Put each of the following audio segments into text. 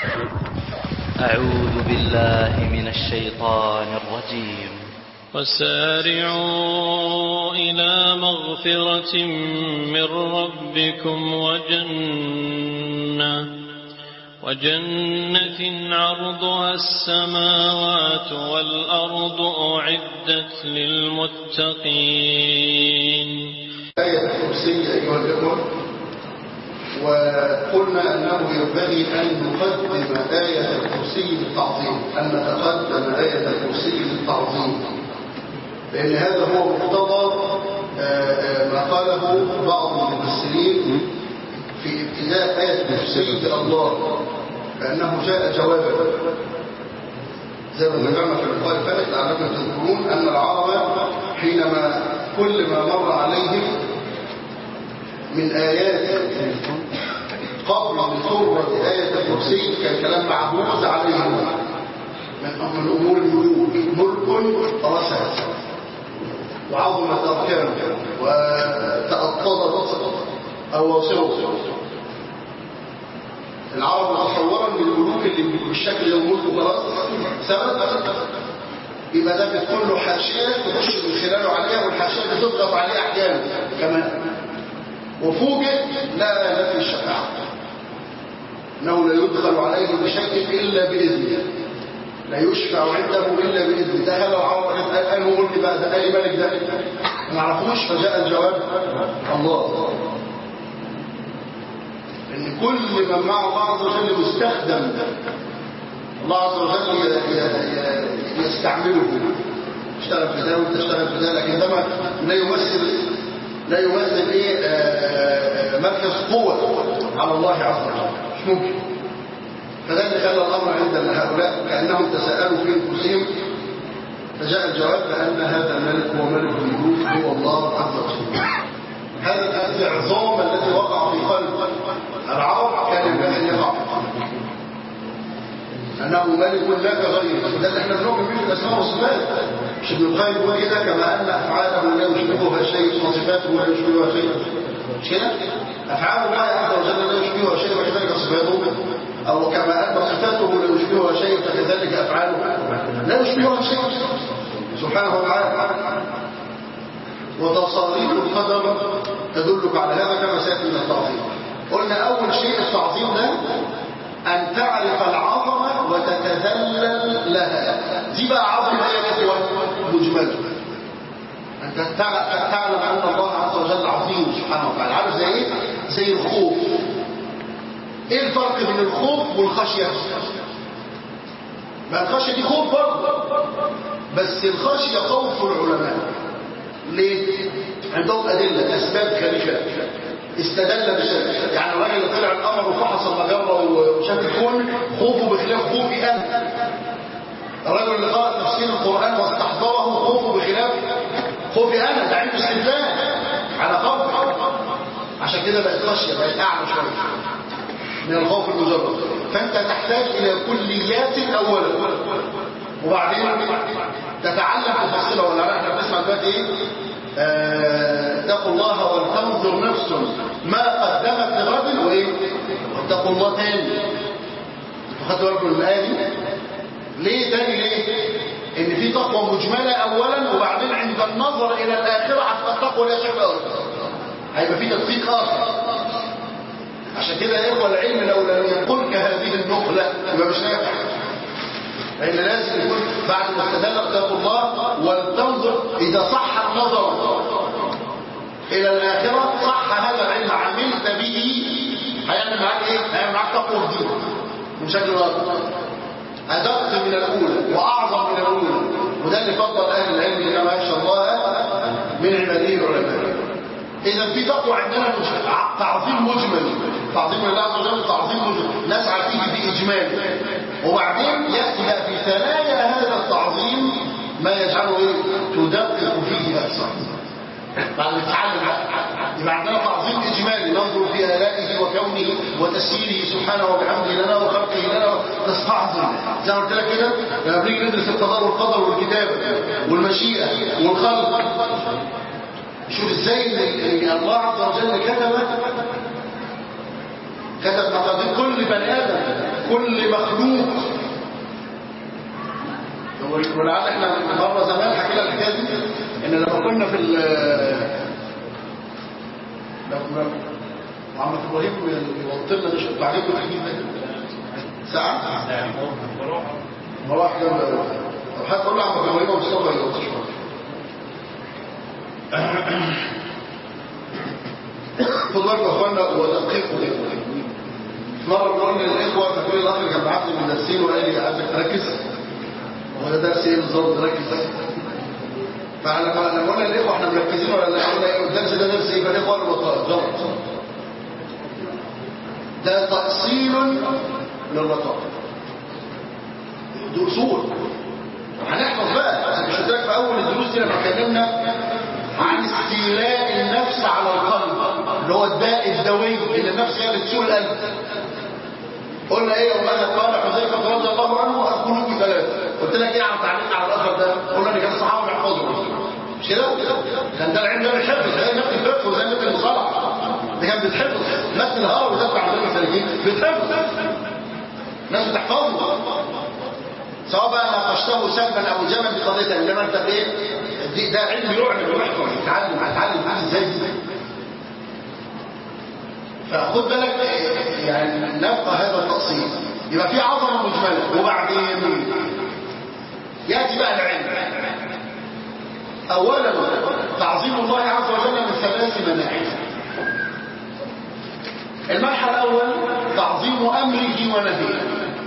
أعوذ بالله من الشيطان الرجيم وسارعوا إلى مغفرة من ربكم وجنة وجنة عرضها السماوات والأرض أعدت للمتقين آية الكرسي أيها الإخوة وقلنا أنه ينبغي أن نقدم آية الكرسي بالتعظيم أن نتقدم آية الكرسي بالتعظيم لأن هذا هو مقتضى آه، آه، ما قاله بعض المفسرين في ابتداء آية الكرسي بالله فأنه جاء جوابا زي ما ذكرنا في اللقاء الفائت لعلكم تذكرون أن العرب حينما كل ما مر عليهم من آيات قبل سورة آية الكرسي كان كلام معبوز عليهم من من أمور الملوك ملك رسل وعظمت أركانه وتأطلت أواصره العرب تصورا من الملوك اللي بالشكل ده الملك وخلاص ثبت يبقى ده بتكون له حاشيه تخش من خلاله عليها والحاشيه بتضغط عليه احيانا كمان وفوجئ لا نفي الشفاعه انه لا يدخل عليه بشيء الا باذنه لا يشفع عنده الا باذنه ده هل العرب قال هو ملك بقى ده اي ملك ده ما نعرفوش فجاء الجواب الله ان كل من مع الله عز وجل مستخدم الله عز وجل ي- ي- ي- يستعمله اشتغل في ده وانت اشتغل في ده لكن ده ما- لا يمثل لا يمثل ايه آه، آه، مركز قوة على الله عز وجل مش ممكن فده اللي خلى الامر عند هؤلاء كانهم تساءلوا في انفسهم فجاء الجواب بان هذا الملك هو ملك الملوك هو الله عز وجل هذا الاعظام الذي وقع في قلب العرب كان ينبغي ان يقع في قلبهم انه ملك لا كغيره ده اللي احنا بنؤمن به في الاسماء والصفات مش ابن القيم يقول كده كما ان افعاله لا يشبهها شيء وصفاته لا يشبهها شيء مش كده افعال الله عز وجل لا يشبهها شيء وكذلك صفاته او كما ان صفاته لا يشبهها شيء فكذلك افعاله لا يشبهها شيء سبحانه وتعالى وتصاريف القدر تدلك على هذا كما سياتي من التعظيم قلنا اول شيء التعظيم ده ان تعرف العظمه وتتذلل لها دي بقى عظمه هي التي مجمله انت تع- تعلم ان الله عز وجل عظيم سبحانه وتعالى عارف زي ايه زي الخوف ايه الفرق بين الخوف والخشيه ما الخشيه دي خوف برضه بس الخشيه خوف العلماء ليه؟ عندهم أدلة أسباب خارجة استدل بشيء يعني الراجل اللي طلع القمر وفحص المجرة وشاف الكون خوفه بخلاف خوفي أنا الرجل اللي قرأ تفسير القرآن واستحضره خوفه بخلاف خوفي أنا ده عنده استدلال على خوف عشان كده بقت خشية بقت أعلى شوية من الخوف المجرد فأنت تحتاج إلى كليات أولا وبعدين تتعلم تفصيلها ولا لا احنا بنسمع دلوقتي ايه آه، اتقوا الله ولتنظر نفس ما قدمت لغد وايه واتقوا الله تاني خدتوا بالكم من الايه دي ليه تاني ليه ان في تقوى مجمله اولا وبعدين عند النظر الى الاخره هتبقى التقوى ليها شكل اخر هيبقى في تطبيق اخر عشان كده يا اخوه العلم لو لم ينقلك هذه النقله يبقى مش نافع لأن لازم يكون بعد ما استدل اتقوا الله ولتنظر إذا صح النظر إلى الآخرة صح هذا العلم عملت به هيعمل معاك إيه؟ هيعمل معاك تقوى جديد من شكل واضح أدق من الأولى وأعظم من الأولى وده اللي فضل أهل العلم كما يخشى الله من عباده العلماء إذا في تقوى عندنا مش تعظيم مجمل تعظيم الله عز وجل تعظيم مجمل نسعى فيه بإجمال وبعدين يأتي بقى في ثنايا هذا التعظيم ما يجعله إيه؟ تدقق فيه أكثر بعد ما تتعلم يبقى عندنا تعظيم إجمالي ننظر في آلائه وكونه وتسييره سبحانه وبحمده لنا وخلقه لنا نستعظم زي ما قلت لك كده لما بنيجي ندرس القضاء والقدر والكتابة والمشيئة والخلق شوف ازاي ان الله عز وجل كتب كتب مقادير كل بني ادم كل مخلوق ولعل احنا مره زمان حكينا الحكايه دي ان لما كنا في ال لما محمد ابراهيم يوطلنا مش بعدين الحديث ده ساعه مروح جنب طب حتى اقول له عم ابراهيم ومصطفى يوطل شويه خد بالك يا اخوانا ودققوا مرة قلنا للإخوة فكل الأخ اللي كان بعت لي من درسين وقال لي عايزك تركز هو ده درس إيه بالظبط تركز فلما لما قلنا للإخوة إحنا مركزين ولا لا قلنا إيه الدرس ده درس إيه فالإخوة قالوا غلط ده تأصيل للرقابة دي أصول هنحفظ بقى أنا مش قلت لك في أول الدروس دي لما اتكلمنا عن استيلاء النفس على القلب اللي هو الداء الدوي اللي النفس هي بتسوء القلب قلنا ايه وماذا قال حذيفه رضي الله عنه اقول في ثلاثه قلت لك ايه عم تعليق على الاثر ده قلنا ان كان الصحابه بيحفظوا مش كده كان ده العلم ده بيتحفظ زي مثل الفقه وزي مثل المصالحه ده كان بيتحفظ مثل الهرم وده عند المسالكين بيتحفظ ناس بتحفظه سواء بقى ناقشته سلبا او ايجابا بقضيه انما انت ايه دي ده علم يعلم ويحفظ يتعلم هتعلم عن ازاي دي فخد بالك يعني نبقى هذا التقصير يبقى في عظمه مجمله وبعدين ياتي بقى العلم اولا تعظيم الله عز وجل من ثلاث مناحي المنحى الاول تعظيم امره ونهيه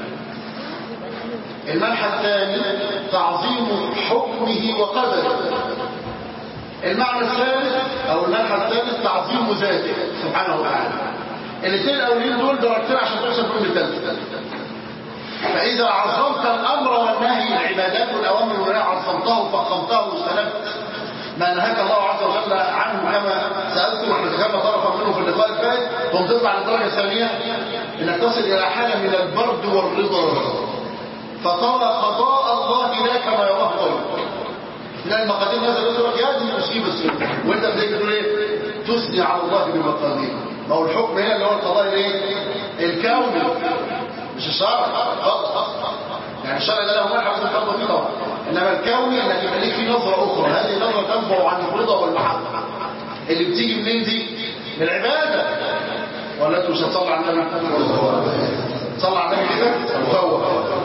المنحى الثاني تعظيم حكمه وقدره المعنى الثالث او المنحى الثالث تعظيم ذاته سبحانه وتعالى الاثنين الاولين دول درجتين عشان توصل كل الثالث فاذا عظمت الامر والنهي العبادات والاوامر والنهي عظمته وفخمته واستلمت ما نهاك الله عز وجل عنه كما سالته واحنا ذكرنا طرفا منه في اللقاء الفات ثم تطلع للدرجه الثانيه انك تصل الى حاله من البرد والرضا فترى قضاء الله لا كما يراه غيرك تلاقي المقادير نازل يقول لك يا دي مصيبه السنه وانت بدك تقول ايه تثني على الله بمقادير ما هو الحكم هنا اللي هو القضاء الايه الكوني مش الشرع يعني الشرع ده له ملحق في الخطوه دي طبعا انما الكوني انك يبقى ليك فيه نظره اخرى هذه النظره تنبع عن الرضا والمحبه اللي بتيجي منين دي من العباده ولا انتوا مش هتصلوا على النبي صلى على النبي كده فوق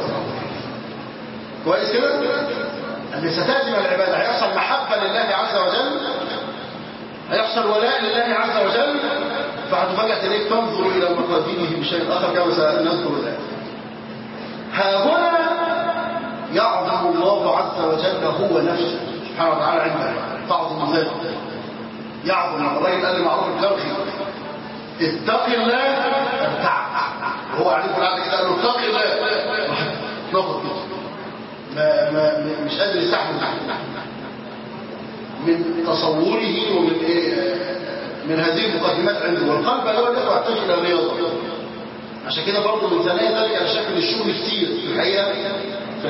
كويس كده ان ستاتي من العباده هيحصل محبه لله عز وجل هيحصل ولاء لله عز وجل فهتفاجئ تلاقيك تنظر الى مقاديره بشيء اخر كما سنذكر الان ها هنا يعظم الله عز وجل هو نفسه سبحانه وتعالى عنده تعظم ذاته يعظم لما الراجل قال لمعروف الكرخي اتق الله ابتعك هو عليه في العاده كده قال له اتق الله نقط كده ما ما مش قادر يستحمل من تصوره ومن ايه من هذه المقدمات عنده والقلب له لا يحتاج الى الرياضه عشان كده برضه من ثانيه ذلك على شكل الشغل كتير في الحقيقه في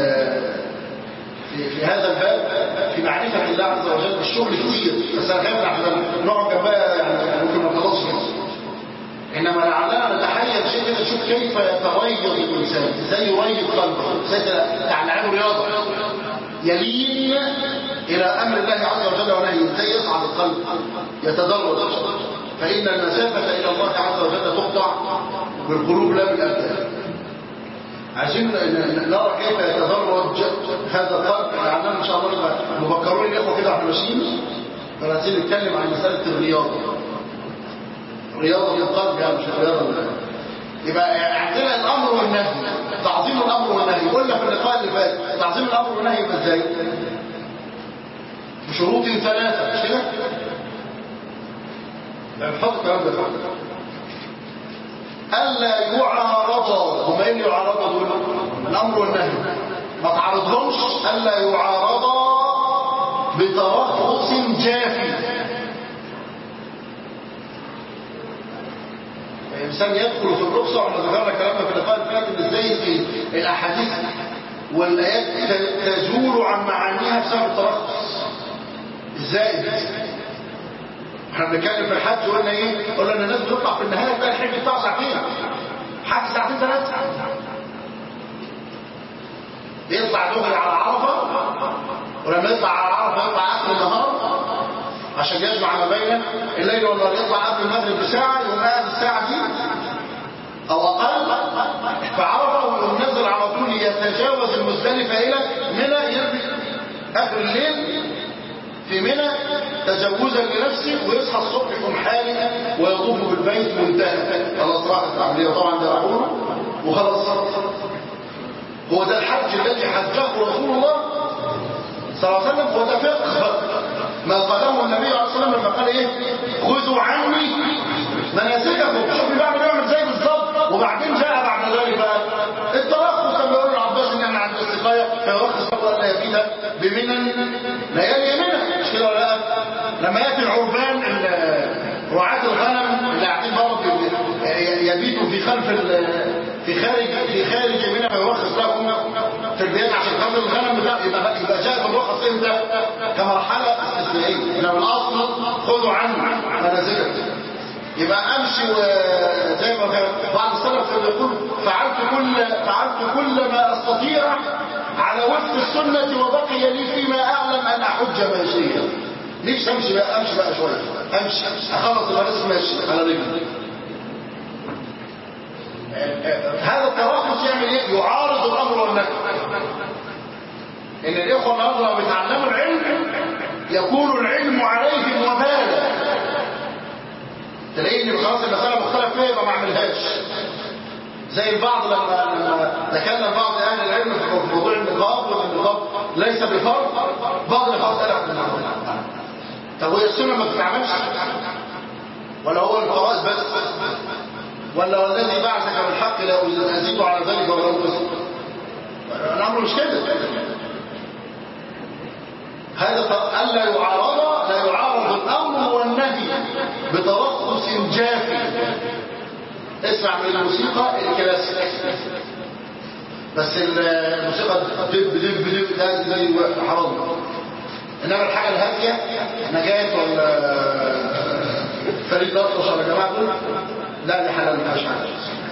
في, في هذا الباب في معرفه الله عز وجل الشغل كتير بس انا خايف احنا نقعد جنبها يعني ممكن ما نخلصش انما لعلنا نتحيز شيء كده نشوف كيف يتريض الانسان ازاي يريض قلبه ازاي تعلمه رياضه يلين الى امر الله عز وجل ونهيه ازاي يصعد القلب يتدرج فان المسافه الى الله عز وجل تقطع بالقلوب لا بالابدان عايزين نرى كيف يتدرج هذا القلب لعلنا ان شاء الله نبقى مبكرون الاخوه كده واحنا ماشيين فعايزين نتكلم عن مساله الرياضه رياضة القلب يعني مش رياضة يبقى عندنا الأمر والنهي تعظيم الأمر والنهي قلنا في اللقاء اللي فات تعظيم الأمر والنهي يبقى ازاي؟ بشروط ثلاثة مش كده؟ نحط الكلام ده ألا يعارضا هما ايه اللي يعارضا دول؟ الأمر والنهي ما تعارضهمش ألا يعارضا بترخص جافي الإنسان يدخل في الرخصة واحنا ذكرنا كلامنا في اللقاء اللي فات ان ازاي في الأحاديث والآيات تزول عن معانيها بسبب الترخص ازاي احنا بنتكلم في الحج وقلنا ايه قلنا ان الناس بتطلع في النهاية بتاع الحج بتاع ساعتين حتى ساعتين ثلاثة بيطلع دغري على عرفة ولما يطلع على عرفة يطلع آخر النهار عشان يجمع ما بين الليل والنهار يطلع قبل المغرب بساعة يقوم قاعد الساعة دي أو أقل في عرفة ويقوم نازل على طول يتجاوز المزدلفة إلى منى يرمي آخر الليل في منى تجوزا لنفسه ويصحى الصبح يقوم حالي ويطوف بالبيت وانتهى خلاص راحت العملية طبعا ده راحونا وخلاص هو ده الحج الذي حجه رسول الله صلى الله عليه وسلم هو ده فقه ما قاله النبي عليه الصلاه والسلام لما قال ايه خذوا عني مناسككم شوف بقى بنعمل ازاي بالظبط وبعدين جاء بعد ذلك بقى الترخص لما يقول العباس ان احنا عند السقايه فيرخص له الا يبيت بمنى ليالي منى مش كده ولا لا لما ياتي العربان رعاة الغنم اللي قاعدين برضه يبيتوا في خلف في خارج في خارج منى فيرخص لهم في البيت عشان خاطر الغنم لا يبقى يبقى جاء بالرخص امتى كمرحله استثنائيه انما الاصل خذوا عني منازلكم يبقى امشي وزي ما كان بعض السلف كان يقول فعلت كل فعلت كل ما استطيع على وفق السنه وبقي لي فيما اعلم ان احج ماشيا نفسي امشي بقى امشي بقى شويه امشي اخلص المدرسه ماشي على رجلي هذا الترخص يعمل ايه يعارض الامر والنهي ان الاخوه النهارده لو بيتعلموا العلم يكون العلم عليهم وبالا تلاقيه ان خلاص المساله مختلف فيها يبقى ما اعملهاش زي البعض لما لما تكلم بعض اهل العلم في موضوع النقاب وان النقاب ليس بفرض بعض الاخوات قال عن طب وهي السنه ما بتتعملش ولا هو الفرائض بس ولا والذي بعثك بالحق لا ازيد على ذلك ولا انقص الامر مش كده هذا الا يعارض لا يعارض الامر والنهي بترخص جافي اسمع من الموسيقى الكلاسيك بس الموسيقى دب دب دب ده زي حرام انما الحاجه الهاديه نجاة ولا فريد لطش ولا جماعه دول لا دي حلال ما فيهاش حاجه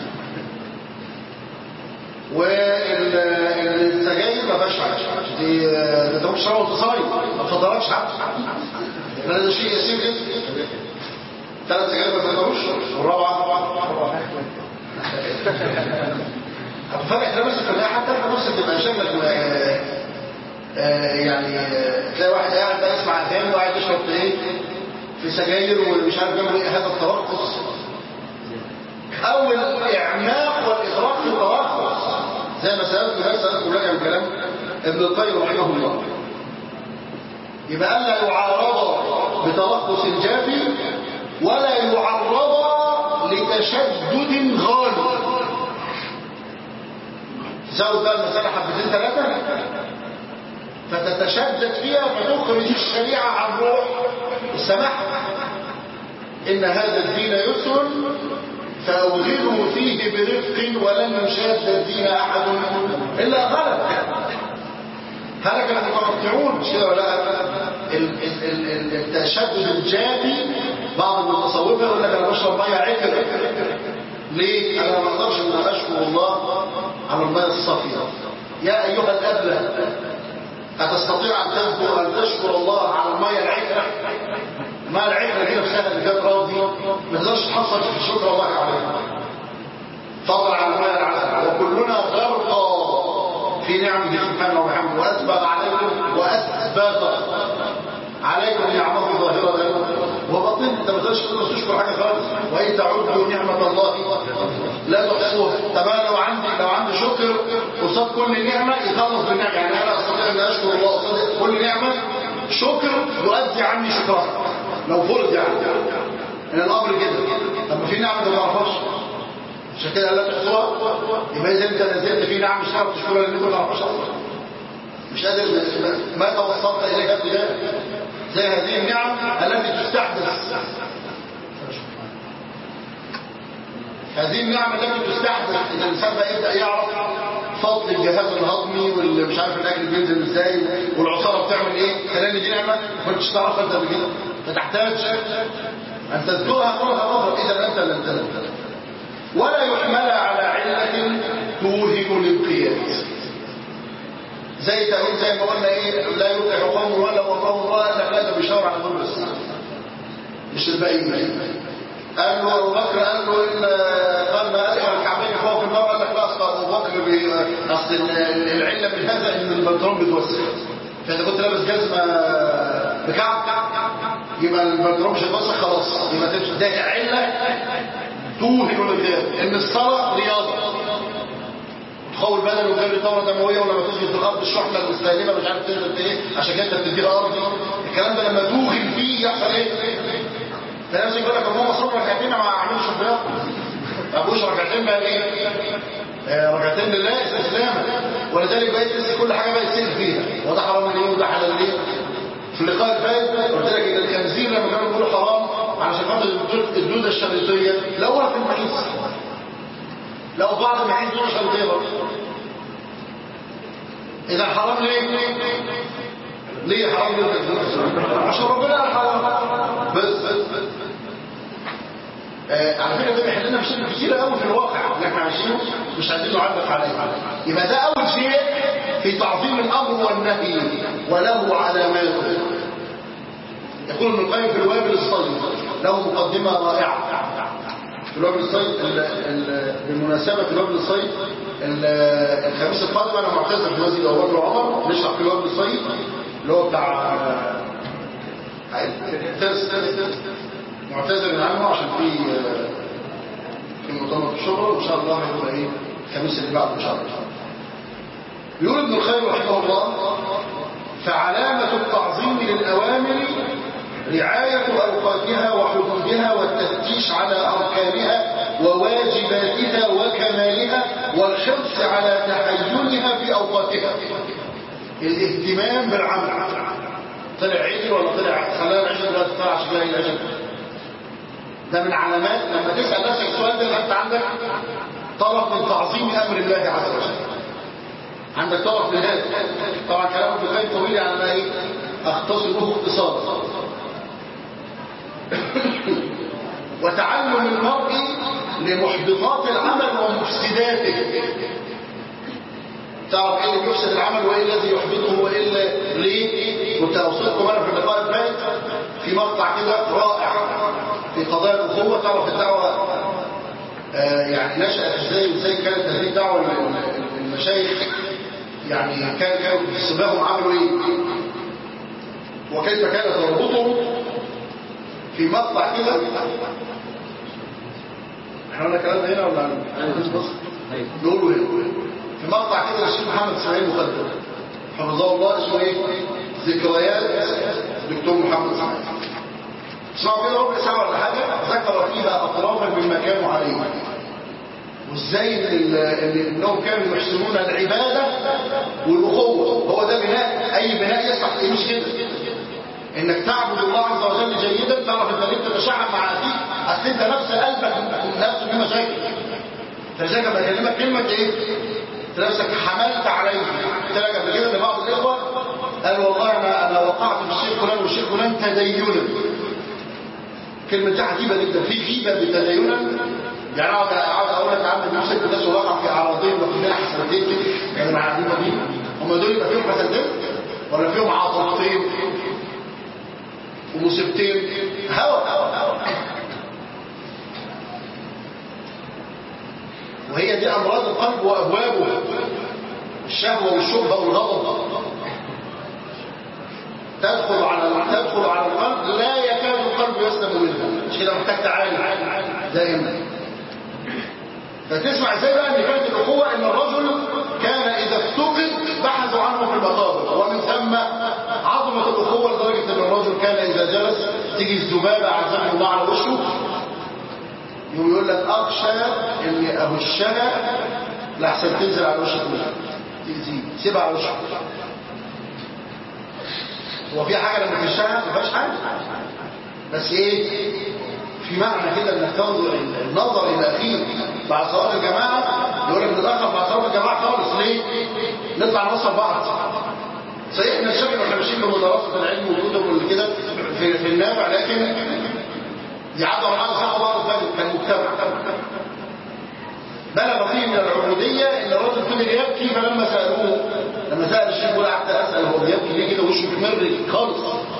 والسجاير ما فيهاش حاجه دي انت ممكن تشربها وانت صايم ما تفضلكش حاجه ده شيء يسير جدا ثلاث سجاير ما تقدروش والرابعه هتفاجئ تلاقي نفسك في النهايه حتى انت نفسك تبقى شكلك يعني تلاقي واحد قاعد بقى يسمع اغاني وقاعد يشرب ايه في سجاير ومش عارف جنبه ايه هذا الترقص او الاعماق والاغراق في الترقص زي ما سالت ناس سالت راجع من كلام ابن القيم رحمه الله يبقى الا يعارض بترقص جافي ولا يعرض لتشدد غالي زود بقى المسألة حبتين ثلاثة فتتشدد فيها فتخرج الشريعة عن روح السماح إن هذا الدين يسر فأوغله فيه برفق ولن يشاد الدين أحد إلا غلب هلك المتمتعون مش كده ولا التشدد الجافي بعض المتصوفه يقول لك انا بشرب ميه عكر ليه؟ انا ما اقدرش ان اشكر الله على الميه الصافيه يا ايها الابله اتستطيع ان تذكر ان تشكر الله على الميه العكره الميه العكره دي نفسها اللي كانت راضي ما تقدرش تحصل في شكر الله عليها فضلا عن الميه العكره وكلنا غرقى في نعمه سبحانه وبحمده واسبغ عليكم واسبغ عليكم نعمه ظاهره وباطن انت ما تقدرش تشكر حاجه خالص وان تعدوا نعمه الله لا تحصوها طب انا لو عندي لو عندي شكر قصاد كل نعمه يخلص بالنعمه يعني انا استطيع ان اشكر الله قصاد كل نعمه شكر يؤدي عني شكرا لو فرض يعني ان الامر كده طب ما في نعمه ما تعرفهاش عشان كده لا تحصوها يبقى اذا انت نزلت في نعم مش هتعرف تشكرها لان انت ما تعرفهاش اصلا مش قادر ما توصلت اليها ابتداء زي هذه النعم التي تستحدث هذه النعم التي تستحدث اذا الانسان بقى يبدا يعرف فضل الجهاز الهضمي واللي مش عارف الاكل بينزل ازاي والعصاره بتعمل ايه كلام دي نعمه ما كنتش تعرف انت بكده فتحتاج ان تذكرها مره اخرى اذا انت لم تذكر ولا يحمل على الانقياد زي تقول زي ما قلنا ايه لا يفلح قوم ولا وقوم الله الا لا ده بيشاور على دول بس مش الباقيين قال له ابو بكر قال له ان قال ما ادخل الكعبين فوق النار قال لك لا اصل ابو بكر بي- اصل ال- العله من هذا ان البنطلون بيتوسخ فاذا كنت لابس جزمه بكعب يبقى البنطلون مش هيتوسخ خلاص يبقى تمشي ده عله توهن الغياب ان الصلاه رياضه تقوي البدن وتجري دوره دمويه ولما تسجد في الارض الشحنه المستهلكه مش عارف تنزل ايه عشان كده انت بتديها ارض الكلام ده لما توغل فيه يحصل ايه؟ فنفسك يقول لك هو صوم ركعتين ما عملش رياضه ما ابوش ركعتين بقى ايه؟ آه، ركعتين لله استسلاما ولذلك بقيت لسه كل حاجه بقت سير فيها وده حرام ليه وده حلال ليه في اللقاء الفات قلت لك ان الخنزير لما كانوا بيقولوا حرام علشان خاطر الدود- الدوده الشريطيه لقوها في المحيص لو بعض المحيص دول شريطيه برضه اذا حرام ليه ليه حرام ليه عشان ربنا قال حرام بس بس آه على فكره ده بيحل لنا مشاكل كتيره قوي في الواقع اللي احنا عايشينه مش عايزين نعلق عليه يبقى ده اول شيء في تعظيم الامر والنهي وله علامات يقول ابن القيم في الوابل الصيد له مقدمه رائعه في الوابل الصيد ال- ال- بالمناسبه في الوابل الصيد ال- الخميس القادم انا معتذر في مسجد ابو بكر وعمر نشرح في الوابل الصيد اللي هو بتاع آه، ترس ترس ترس معتذر عنه عشان في في مؤتمر الشغل وان شاء الله هيبقى ايه الخميس اللي بعده ان شاء الله يقول ابن الخير رحمه الله فعلامة التعظيم للأوامر رعاية أوقاتها وحدودها والتفتيش على أركانها وواجباتها وكمالها والحرص على تحينها في أوقاتها الاهتمام بالعمل طلع عيد ولا طلع خلال العشاء دلوقتي طلع عشان جاي العشاء ده من علامات لما تسأل نفسك السؤال ده يبقى انت عندك طرف من تعظيم امر الله عز وجل عندك طرف لهذا طبعا كلام ابن القيم طويل يعني انا ايه اختصره اختصارا وتعلم المرء لمحبطات العمل ومفسداته تعرف ايه اللي بيفسد العمل وايه الذي يحبطه وايه اللي ليه كنت اوصلكم انا في اللقاء الفات في مقطع كده رائع في قضايا الاخوه تعرف الدعوه آه يعني نشأت ازاي وازاي كانت هذه الدعوه المشايخ يعني كان كانوا سباهم عملوا ايه وكيف كانت ربطهم في مقطع كده احنا قلنا كلام هنا ولا نقوله هنا في مقطع كده الشيخ محمد اسماعيل مقدم حفظه الله اسمه ايه ذكريات دكتور محمد اسماعيل اسمعوا كده ربع ساعه ولا حاجه ذكر فيها اطرافا مما كانوا عليه وازاي إن ال- إن- انهم كانوا يحسنون العباده والاخوه هو ده بناء اي بناء يصح ايه مش كده انك تعبد الله عز وجل جيدا تعرف انت ليه تتشعب مع اخيك اصل انت نفس قلبك نفسه فيه مشاكل فلذلك لما اكلمك كلمه ايه نفسك حملت عليه قلت لك قبل كده لبعض الاخوه قال والله انا انا وقعت في الشيخ فلان والشيخ فلان تدينا كلمه دي عجيبه جدا في غيبه بتدينا يعني اقعد اقعد اقول لك يا عم دول ست ناس وقع في اعراضين وفي حسنتين كده يعني مع عجيبه دي هم دول يبقى فيهم حسنتين ولا فيهم عاطفتين ومصيبتين هوى وهي دي امراض القلب وابوابه الشهوه والشبهه والغضب تدخل على تدخل على القلب لا يكاد القلب يسلم منها مش كده محتاج تعالي دائما فتسمع ازاي بقى ان كانت الاخوه ان الرجل كان اذا افتقد بحثوا عنه في المقابر ومن ثم عظمه الاخوه لدرجه ان الرجل كان اذا جلس تيجي الذبابه عزمه الله على وشه يقوم يقول لك اخشى ان اهشها لحسن تنزل على وشك منها تأذيه سيبها على وشك هو في حاجه لما تشتغل ما فيهاش حاجه بس ايه في معنى كده انك تنظر النظر الى اخيك بعد صلاه الجماعه يقول لك نتاخر بعد صلاه الجماعه خالص ليه؟ نطلع نوصل بعض صحيح احنا الشكل واحنا ماشيين في مدرسه العلم والكتب واللي كده في, في النافع لكن دي عدم معانا صح بعض ذلك كان مجتمع بلغ فيه من العبوديه ان الرجل فضل يبكي فلما سالوه لما سال الشيخ بيقول قعدت اسال هو بيبكي ليه كده وشه محمر خالص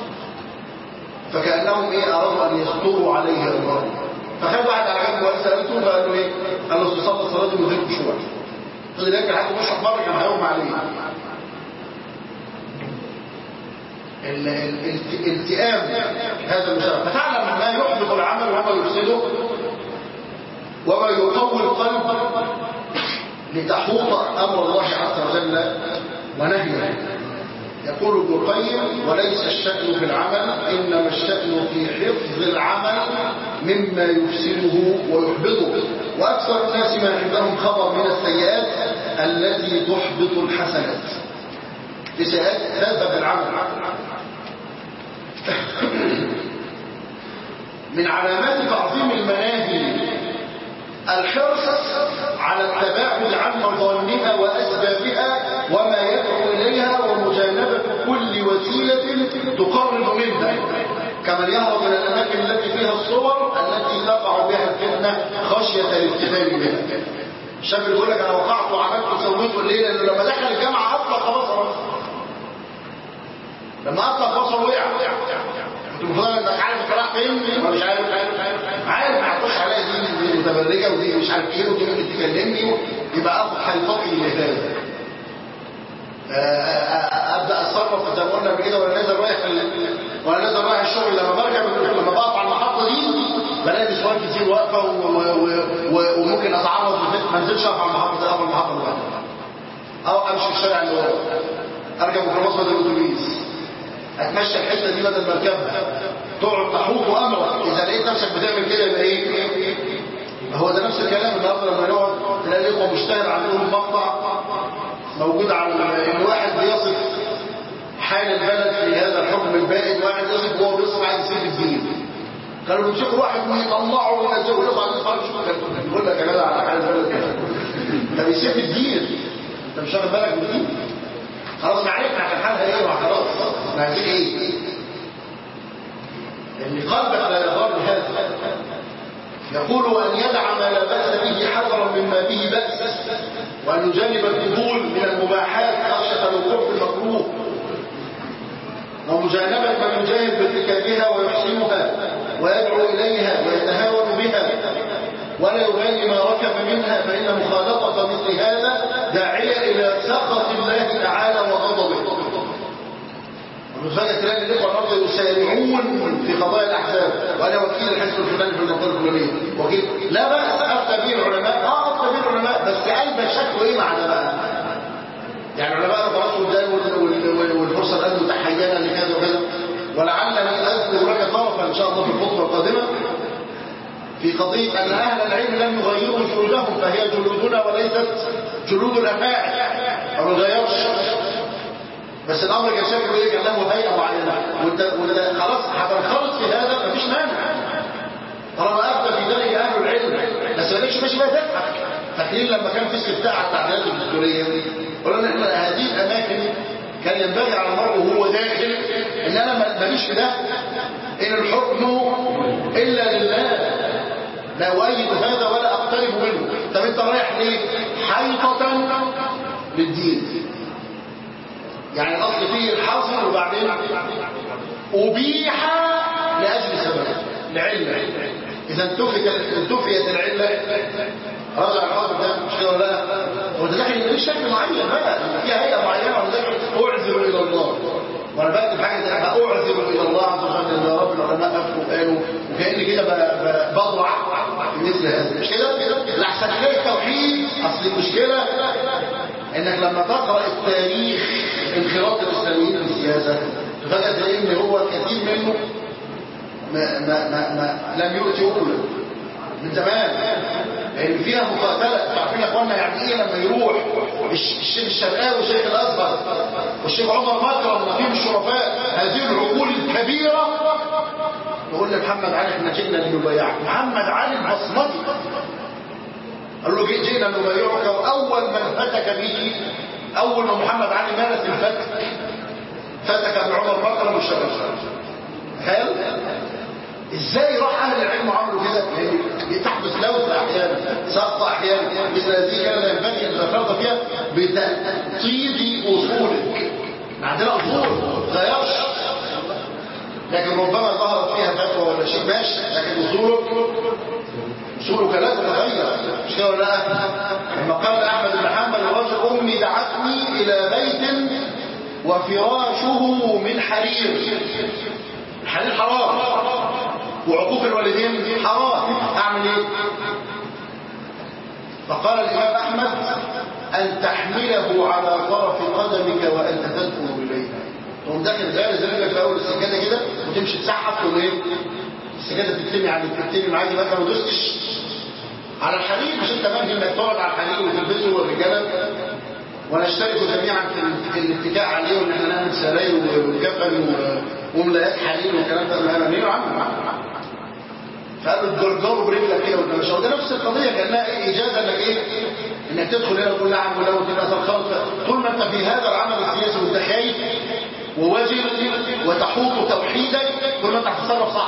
فكانهم ايه ارادوا ان يستروا عليه امره فخد واحد على جنب وقال سالته فقال له ايه؟ قال له صلى الصلاه من غير خشوع فضل يبكي لحد ما يشرب مره كان هيغمى عليه ال- ال- الت- التئام هذا المشاعر فتعلم ما يحبط العمل وما يفسده وما يقوي القلب لتحوط امر الله عز وجل ونهيه يقول ابن القيم وليس الشأن في العمل إنما الشأن في حفظ العمل مما يفسده ويحبطه وأكثر الناس ما عندهم خبر من السيئات التي تحبط الحسنات لسيئات تذهب العمل من علامات تعظيم المناهي الحرص على التباعد عن مظانها وأسبابها وما يدعو إليها ومجانبة كل وسيلة تقرب منها كمن يهرب إلى الأماكن التي فيها الصور التي تقع بها الفتنة خشية الافتتان بها الشاب اللي يقول لك أنا وقعت وعملت وسويت الليلة لأنه لما دخل الجامعة أطلق بصره لما أطلق بصره وقع كنت مفضل انك عارف انت رايح فين ولا مش عارف عارف ما هتخش عليا دي دي متبرجه ودي مش عارف ايه ودي ممكن تكلمني يبقى اخد حيطتي لهذا ابدا اتصرف زي ما قلنا قبل كده وانا نازل رايح ال- وانا نازل رايح الشغل لما بركب لما بقف على المحطه دي بلاقي نسوان كتير واقفه و- و- و- وممكن اتعرض لفتنة. ما انزلش اقف على المحطه دي اقف على المحطه اللي بعدها او امشي في الشارع اللي ورا اركب ميكروباص بدل الاتوبيس اتمشى الحته دي بدل ما اركبها تقعد تحوط امرك اذا لقيت نفسك بتعمل كده يبقى ايه يبقى هو ده نفس الكلام النهارده لما يقعد تلاقي الاخوه مشتهر عندهم مقطع موجود على ان واحد بيصف حال البلد في هذا الحكم البائد واحد يصف وهو بيصف عايز يسيب الدين كانوا بيمسكوا واحد ويطلعوا وينزلوا يطلع يطلع يقول لك يا جدع على حال البلد كده ده بيسيب الدين انت مش واخد بالك من الدين خلاص ما عرفنا كان حالها ايه وخلاص ما عارفين ايه ان قلبك لا يضر هذا يقول ان يدع ما لا باس به حذرا مما به باس وان يجانب الفضول من المباحات خشيه الوقوع في المكروه ومجانبة من يجاهد بارتكابها ويحسنها ويدعو إليها ويتهاون بها ولا يبالي ما ركب منها فإن مخالطة مثل هذا داعية إلى سخط الله تعالى وغضبه ومفاجأة تلاقي الإخوة الأرض يسارعون في قضايا الأحزاب وأنا وكيل الحزب الفلاني في المنطقة الفلانية وكيل لا بأس أفتى به العلماء آه أفتى به العلماء بس قلبك شكله إيه مع ده بقى؟ يعني العلماء خلاص قدام والفرصة الآن متحينة لكذا وكذا ولعلني أذكر لك طرفا إن شاء الله في الخطبة القادمة في قضية أن أهل العلم لم يغيروا جلودهم فهي جلودنا وليست جلود الأفاعي ما بنغيرش بس الأمر كان شكله إيه كان له هيئة معينة وأنت وأنت خلاص هتنخرط في هذا مفيش مانع طالما أفتى في ذلك أهل العلم بس ما ليش ماشي بقى تضحك فاكرين لما كان في استفتاء على التعديلات الدستورية قلنا إحنا هذه الأماكن كان ينبغي على المرء وهو داخل إن أنا ماليش في ده إن الحكم إلا لله لا أؤيد هذا ولا أقترب منه طب أنت رايح ليه؟ حيطة للدين يعني الأصل فيه الحظر وبعدين أبيح لأجل سبب لعلة إذا انتفت انتفيت العلة رجع الراجل ده مش كده ولا لا؟ هو ده داخل مفيش شكل معين بقى فيها هيئة معينة ولا داخل أعذر إلى الله وانا بكتب حاجه زي اعذر الى الله عز وجل ان يا رب العلماء افتوا قالوا وكاني كده بضرع في مثل هذا مش كده كده الاحسن عليه التوحيد اصل المشكله انك لما تقرا التاريخ انخراط الاسلاميين في السياسه تفاجئ تلاقي ان هو كثير منه ما ما ما, ما لم يؤتي اكلا من زمان لان فيها مقاتله عارفين يا اخوانا يعني ايه لما يروح الشيخ الشرقاوي والشيخ الازهر والشيخ عمر مكرم ونقيب الشرفاء هذه العقول الكبيره يقول لمحمد علي احنا جئنا لنبايعك محمد علي البصمتي قال له جئنا نبايعك واول من فتك به اول ما محمد علي مارس الفتك فتك بعمر مكرم والشيخ تخيل ازاي راح اهل العلم عملوا كده تحدث لوث احيانا سقط احيانا مثل هذه كان لا ينبغي ان نتفرض فيها بتنقيض اصولك عندنا اصول غيرش لكن ربما ظهرت فيها فتوى ولا شيء ماشي لكن اصولك اصولك لا تتغير مش كده ولا لا لما قال احمد بن حنبل الرجل امي دعتني الى بيت وفراشه من حرير الحرير حرام وعقوق الوالدين حرام اعمل ايه فقال الامام احمد ان تحمله على طرف قدمك وانت تدخل اليها تقوم داخل غارز رجلك في اول السجاده كده وتمشي تسحب تقول ايه السجاده بتتني على بتتني معاك بقى ما دوستش على الحرير مش انت منهي انك تقعد على الحرير وتلبسه والرجاله ونشترك جميعا في الاتكاء عليه وان احنا نعمل سراي وكفن وملايات حرير والكلام ده ما منهي عنه فقالوا تجرجروا برجلك كده وانت مش ده نفس القضيه كانها ايه اجازه انك ايه انك تدخل هنا وتقول نعم ولو تبقى ترخلط طول ما انت في هذا العمل السياسي وانت خايف وواجب وتحوط توحيدك كل ما انت هتتصرف صح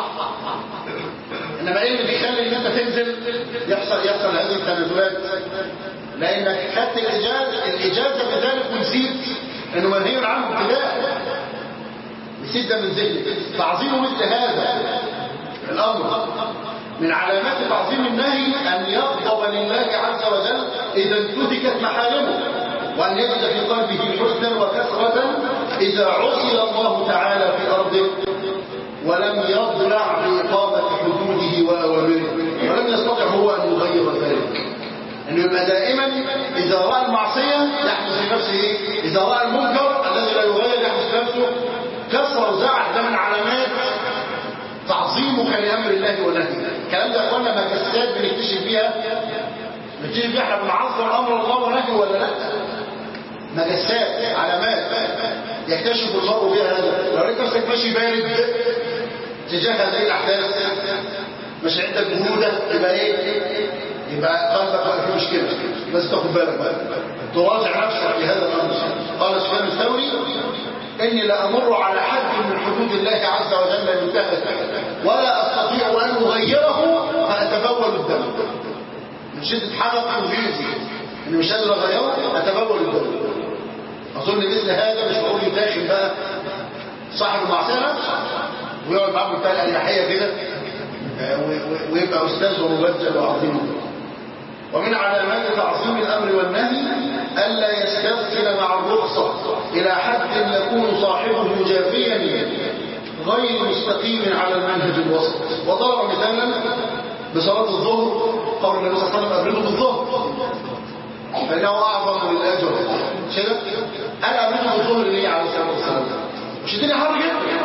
انما ايه اللي بيخلي ان انت تنزل يحصل يحصل هذه التنازلات لانك خدت الاجازه الاجازه بذلك ونسيت انه منهي عنه ابتداء نسيت ده من ذهنك تعظيم مثل هذا الامر من علامات تعظيم النهي ان يغضب لله عز وجل اذا انتهكت محارمه وان يجد في قلبه حزنا وكسره اذا عصي الله تعالى في ارضه ولم يضلع بإقامة حدوده وأوامره ولم يستطع هو أن يغير ذلك أنه يبقى دائما إذا رأى المعصية يحدث في نفسه إيه؟ إذا رأى المنكر الذي لا يغير يحدث في نفسه كسر وزعل ده من علامات تعظيمك لأمر الله ونهيه الكلام ده يا اخوانا مجسات بنكتشف فيها بنكتشف فيها احنا بنعظم أمر الله ونهيه ولا لا مجسات علامات يكتشف المرء بها هذا لو لقيت نفسك ماشي بارد تجاه هذه الاحداث مش عندك جهودة يبقى ايه يبقى قلبك بقى في مشكلة بس تاخد بالك بقى تراجع نفسك في هذا الامر قال سفيان الثوري اني لامر على حد من حدود الله عز وجل ينتهك ولا استطيع ان اغيره فاتبول الدم من شدة حرق وغيظي اني مش قادر اغيره اتبول الدم اظن مثل هذا مش بقول داخل بقى صاحب المعصيه ويقعد معاه بتاع الاريحيه كده ويبقى استاذ ومبجل وعظيم ومن علامات تعظيم الامر والنهي الا يسترسل مع الرخصه الى حد يكون صاحبه جافيا غير مستقيم على المنهج الوسط وضرب مثالا بصلاه الظهر قول النبي صلى الله عليه وسلم ابرده بالظهر فانه اعظم للاجر كده انا ابرده بالظهر ليه عليه الصلاه والسلام مش الدنيا حر جدا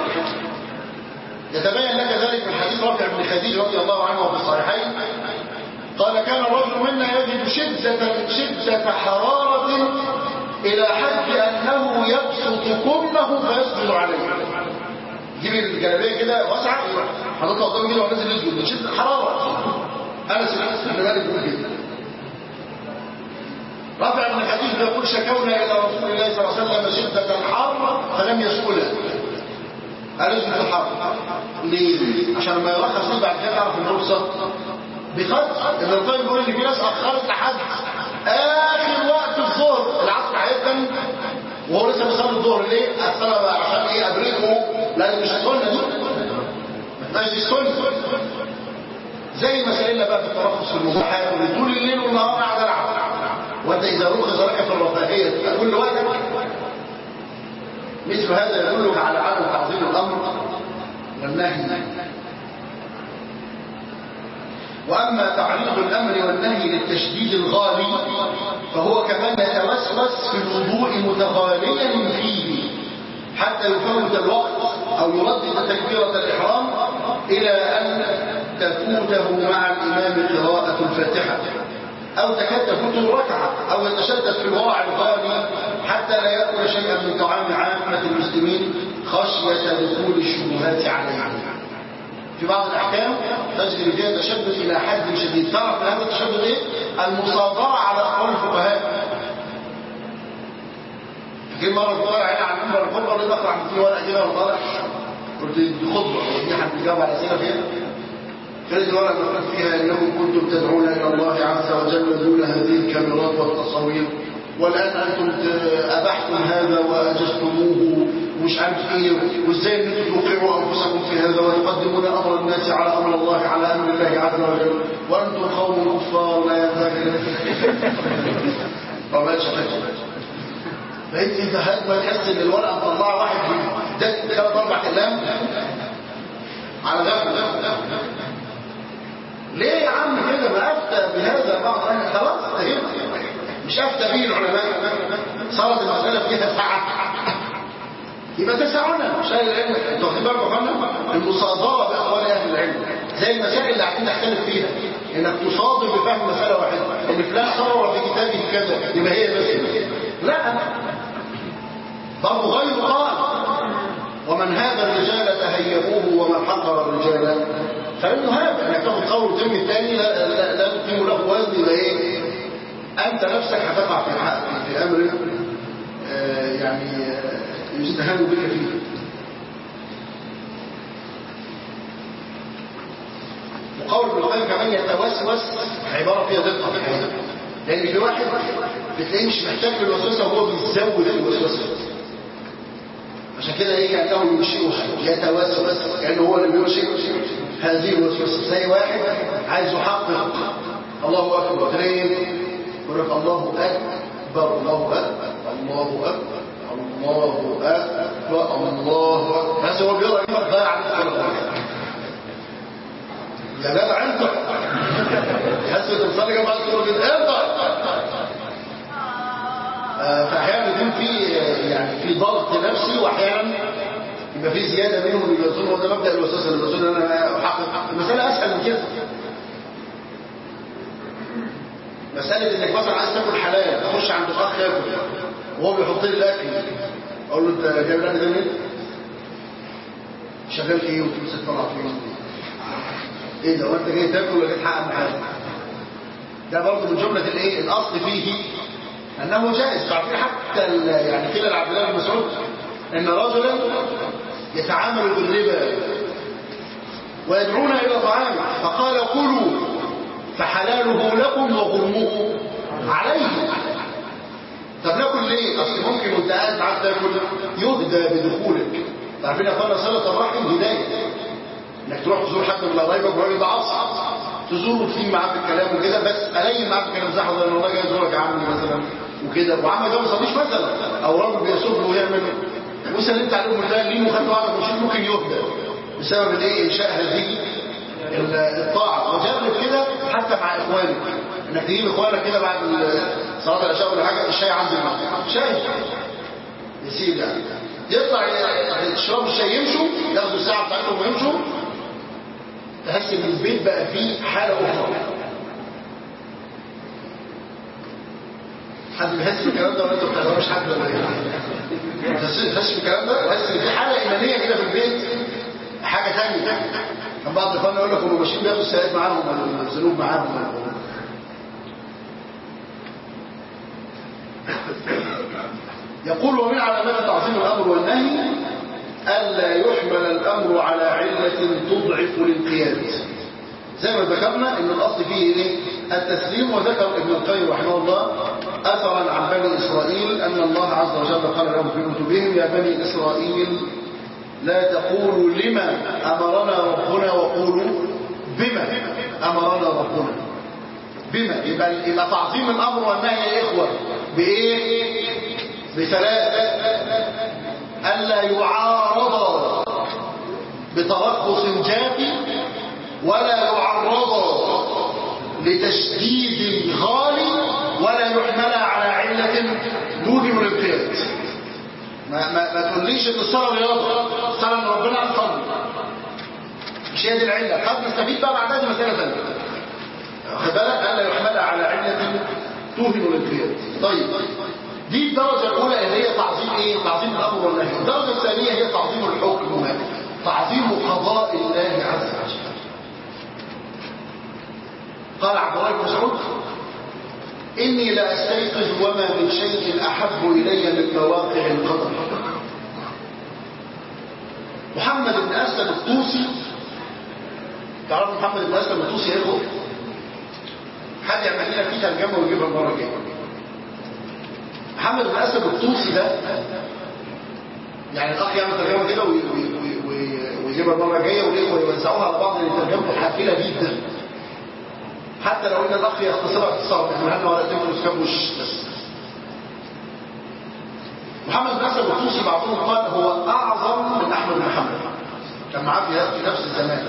يتبين لك ذلك من حديث رافع بن خديج رضي الله عنه في الصحيحين قال كان الرجل منا يجد شدة شدة حرارة إلى حد أنه يبسط كمه فيسجد عليه يجيب الجلابية كده واسعة حضرتك قدام كده ونازل يسجد من شدة حرارة أنس بن مالك بيقول كده رافع بن خديج يقول شكونا إلى رسول الله صلى الله عليه وسلم شدة الحر فلم يسؤله قال اسمه الحرب ليه؟ عشان لما يرخص ليه بعد كده تعرف الرخصة بخط ابن القيم بيقول ان في ناس اخرت لحد اخر وقت الظهر العصر هيبدا وهو لسه بيصلي الظهر ليه؟ اصل انا بقى عشان ايه ابرده لا مش السنه دي مش دي السنه زي ما سالنا بقى في الترخص في المباحات طول الليل والنهار قاعد العب وانت اذا رخص لك في الرفاهيه كل وقتك مثل هذا يدلك على عدم تعظيم الامر والنهي واما تعريض الامر والنهي للتشديد الغالي فهو كمان يتوسوس في الوضوء متغاليا فيه حتى يفوت الوقت او يردد تكبيره الاحرام الى ان تفوته مع الامام قراءه الفاتحه أو تكاد تفوته ركعة أو يتشدد في الورع الغالي حتى لا يأكل شيئا من طعام عامة المسلمين خشية دخول الشبهات عليه في بعض الأحكام تجري فيها تشدد إلى حد شديد تعرف هذا التشدد إيه؟ المصادرة على أقوال الفقهاء فاكرين مرة بطلع هنا عن منبر الخطبة اللي دخل عم في ورقة كده وطالع قلت دي خطبة دي حد بيجاوب على أسئلة فيها كانت الورقة مكتوب فيها إنكم كنتم تدعون إلى الله عز وجل دون هذه الكاميرات والتصاوير والآن أنتم ت- أبحتم هذا وأجزتموه ومش عارف إيه وإزاي أن أنتم توقعوا أنفسكم في هذا وتقدمون أمر الناس على أمر الله على أمر الله عز وجل وأنتم قوم كفار لا ينبغي وما شكرتم فانت انت هات ما تحس ان الورقه مطلعه واحد ده ثلاث اربع اقلام على غفله ليه يا عم كده ما افتى بهذا بعض اهل خلاص انتهينا مش افتى به العلماء صارت المساله فيها سعه يبقى تسعنا مش اهل العلم انتوا واخدين بالكم يا اخوانا المصادره باقوال اهل العلم زي المسائل اللي قاعدين نختلف فيها انك تصادر بفهم مساله واحده ان فلان صور في كتابه كذا يبقى هي بس لا برضه غير قال ومن هذا الرجال تهيبوه ومن حقر الرجال فإنه هذا انك تاخد قول وترمي الثاني لا, لا, لا تقيم له وزن يبقى ايه انت نفسك هتقع في الحق في امر آه يعني آه يستهان بك فيه وقول ابن القيم كمان يتوسوس عباره فيها دقه في الحقيقه لان في واحد بتلاقيه مش محتاج للوسوسه وهو بيزود الوسوسه عشان كده ايه كانه يشيرها يتوسوس كانه هو اللي بيشير هذه الوسوسه زي واحد عايز يحقق الله اكبر تلاقيه يقول لك الله اكبر الله اكبر الله اكبر الله اكبر الله اكبر بس هو بيقرا كلمه ضايع عن يا جدع انت تحس ان تصلي جنب الصوره كده انت فاحيانا بيكون في يعني في ضغط نفسي واحيانا يبقى في زياده منهم اللي بيظنوا ده مبدا الوسوسه اللي بيظن ان انا احقق المساله اسهل من كده مساله انك مثلا عايز تاكل حلال تخش عند الاخ ياكل وهو بيحط لي الاكل اقول له انت جايب الاكل ده منين؟ شغال ايه وتمسك طلع فين؟ ايه ده وانت جاي تاكل ولا جاي تحقق معاه؟ ده برضه من جمله الايه؟ الاصل فيه انه جائز عارفين حتى يعني قيل لعبد الله بن مسعود ان رجلا يتعامل بالربا ويدعونا الى طعام فقال كلوا فحلاله لكم وغرمه عليه طب ناكل ليه اصل ممكن وانت قاعد معاك تاكل يهدى بدخولك عارفين يا اخوانا صله الرحم هدايه انك تروح تزور حد من قرايبك والراجل ده عصر تزوره وتفيد معاه في الكلام وكده بس الاقي معاه في الكلام زي حضرتك والله جاي ازورك يا عمي مثلا وكده وعم ده ما صليش مثلا او راجل بيصب ويعمل وسلمت عليهم بالله ليه وخدت وعدك وشيء ممكن يهدى بسبب الايه انشاء هذه الطاعه وجرب كده حتى مع اخوانك انك تجيب اخوانك كده بعد صلاه العشاء ولا حاجه الشاي عندي معاك شاي يسيب يعني يطلع يشربوا الشاي يمشوا ياخدوا الساعه بتاعتهم ويمشوا تحس ان البيت بقى فيه حاله اخرى حد بيحس بالكلام ده ولا انتوا بتعرفوش حد ولا ايه؟ ما تحسش بالكلام ده؟ تحس ان في حاله ايمانيه كده في البيت حاجه ثانيه كان بعض الاخوان يقول لك هم ماشيين بياخدوا السيئات معاهم ولا الذنوب معاهم يقول ومن علامات تعظيم الامر والنهي الا يحمل الامر على عله تضعف الانقياد زي ما ذكرنا ان الاصل فيه ايه التسليم وذكر ابن القيم رحمه الله اثرا عن بني اسرائيل ان الله عز وجل قال لهم في كتبهم يا بني اسرائيل لا تقولوا لما امرنا ربنا وقولوا بما امرنا ربنا بما يبقى يبقى تعظيم الامر والنهي يا اخوه بايه بثلاث الا يعارض بترخص جافي ولا يعرض لتشديد غالي ولا يحمل على علة توجب الابتلاء ما, ما, ما تقوليش ان الصلاة رياضة الصلاة ان ربنا أصلا مش هي دي العلة قد نستفيد بقى بعدها دي مسألة ثانية واخد بالك ألا يحمل على علة توهم الابتلاء طيب دي الدرجة الأولى اللي هي تعظيم إيه؟ تعظيم الأمر والنهي الدرجة الثانية هي تعظيم الحكم تعظيم قضاء الله عز وجل قال عبد الله بن مسعود إني لا أستيقظ وما من شيء أحب إلي من مواقع القدر محمد بن أسلم الطوسي تعرف محمد بن أسلم الطوسي يا إخوة حد يعمل لنا فيه ترجمة ويجيبها المرة الجاية محمد بن اسد الطوسي ده يعني الاخ يعمل ترجمه كده وي- وي- وي- وي- ويجيبها المره الجايه والاخوه يوزعوها على بعض لان ترجمته حافله جدا حتى لو ان الاخ يختصرها اختصار احنا هنا ورقتين فلوس كبوش بس محمد بن اسد الطوسي بعضهم قال هو اعظم من احمد بن حنبل كان معاه في في نفس الزمان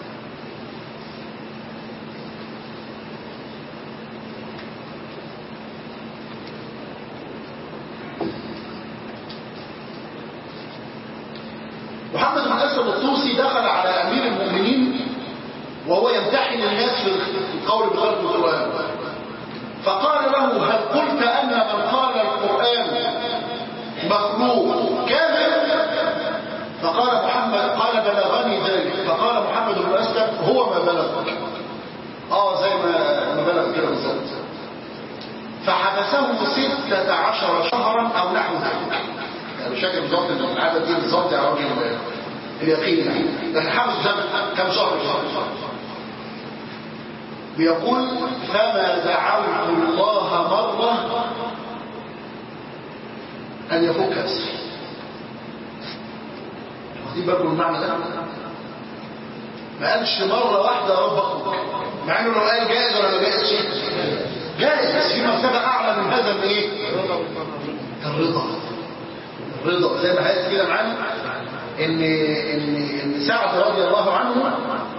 محمد بن اسد الطوسي دخل على امير المؤمنين وهو يمتحن الناس في القول بخلق القران فقال له هل قلت ان من قال القران مخلوق كافر فقال محمد قال بلغني ذلك فقال محمد بن اسلم هو ما بلغك اه زي ما ما بلغ كده بالظبط فحبسه ستة عشر شهرا او نحو ذلك يعني مش فاكر بالظبط العدد دي بالظبط يا راجل اليقين يعني لكن حبس زمن كم شهر شهر شهر بيقول فما دعوت الله مرة أن يفك أسري واخدين بالكم من المعنى ده؟ ما قالش مرة واحدة يا رب أخرج مع إنه لو قال جائز ولا ما جائزش جائز في مرتبة أعلى من هذا الإيه؟ الرضا الرضا زي ما هيأتي كده معانا إن إن إن سعد رضي الله عنه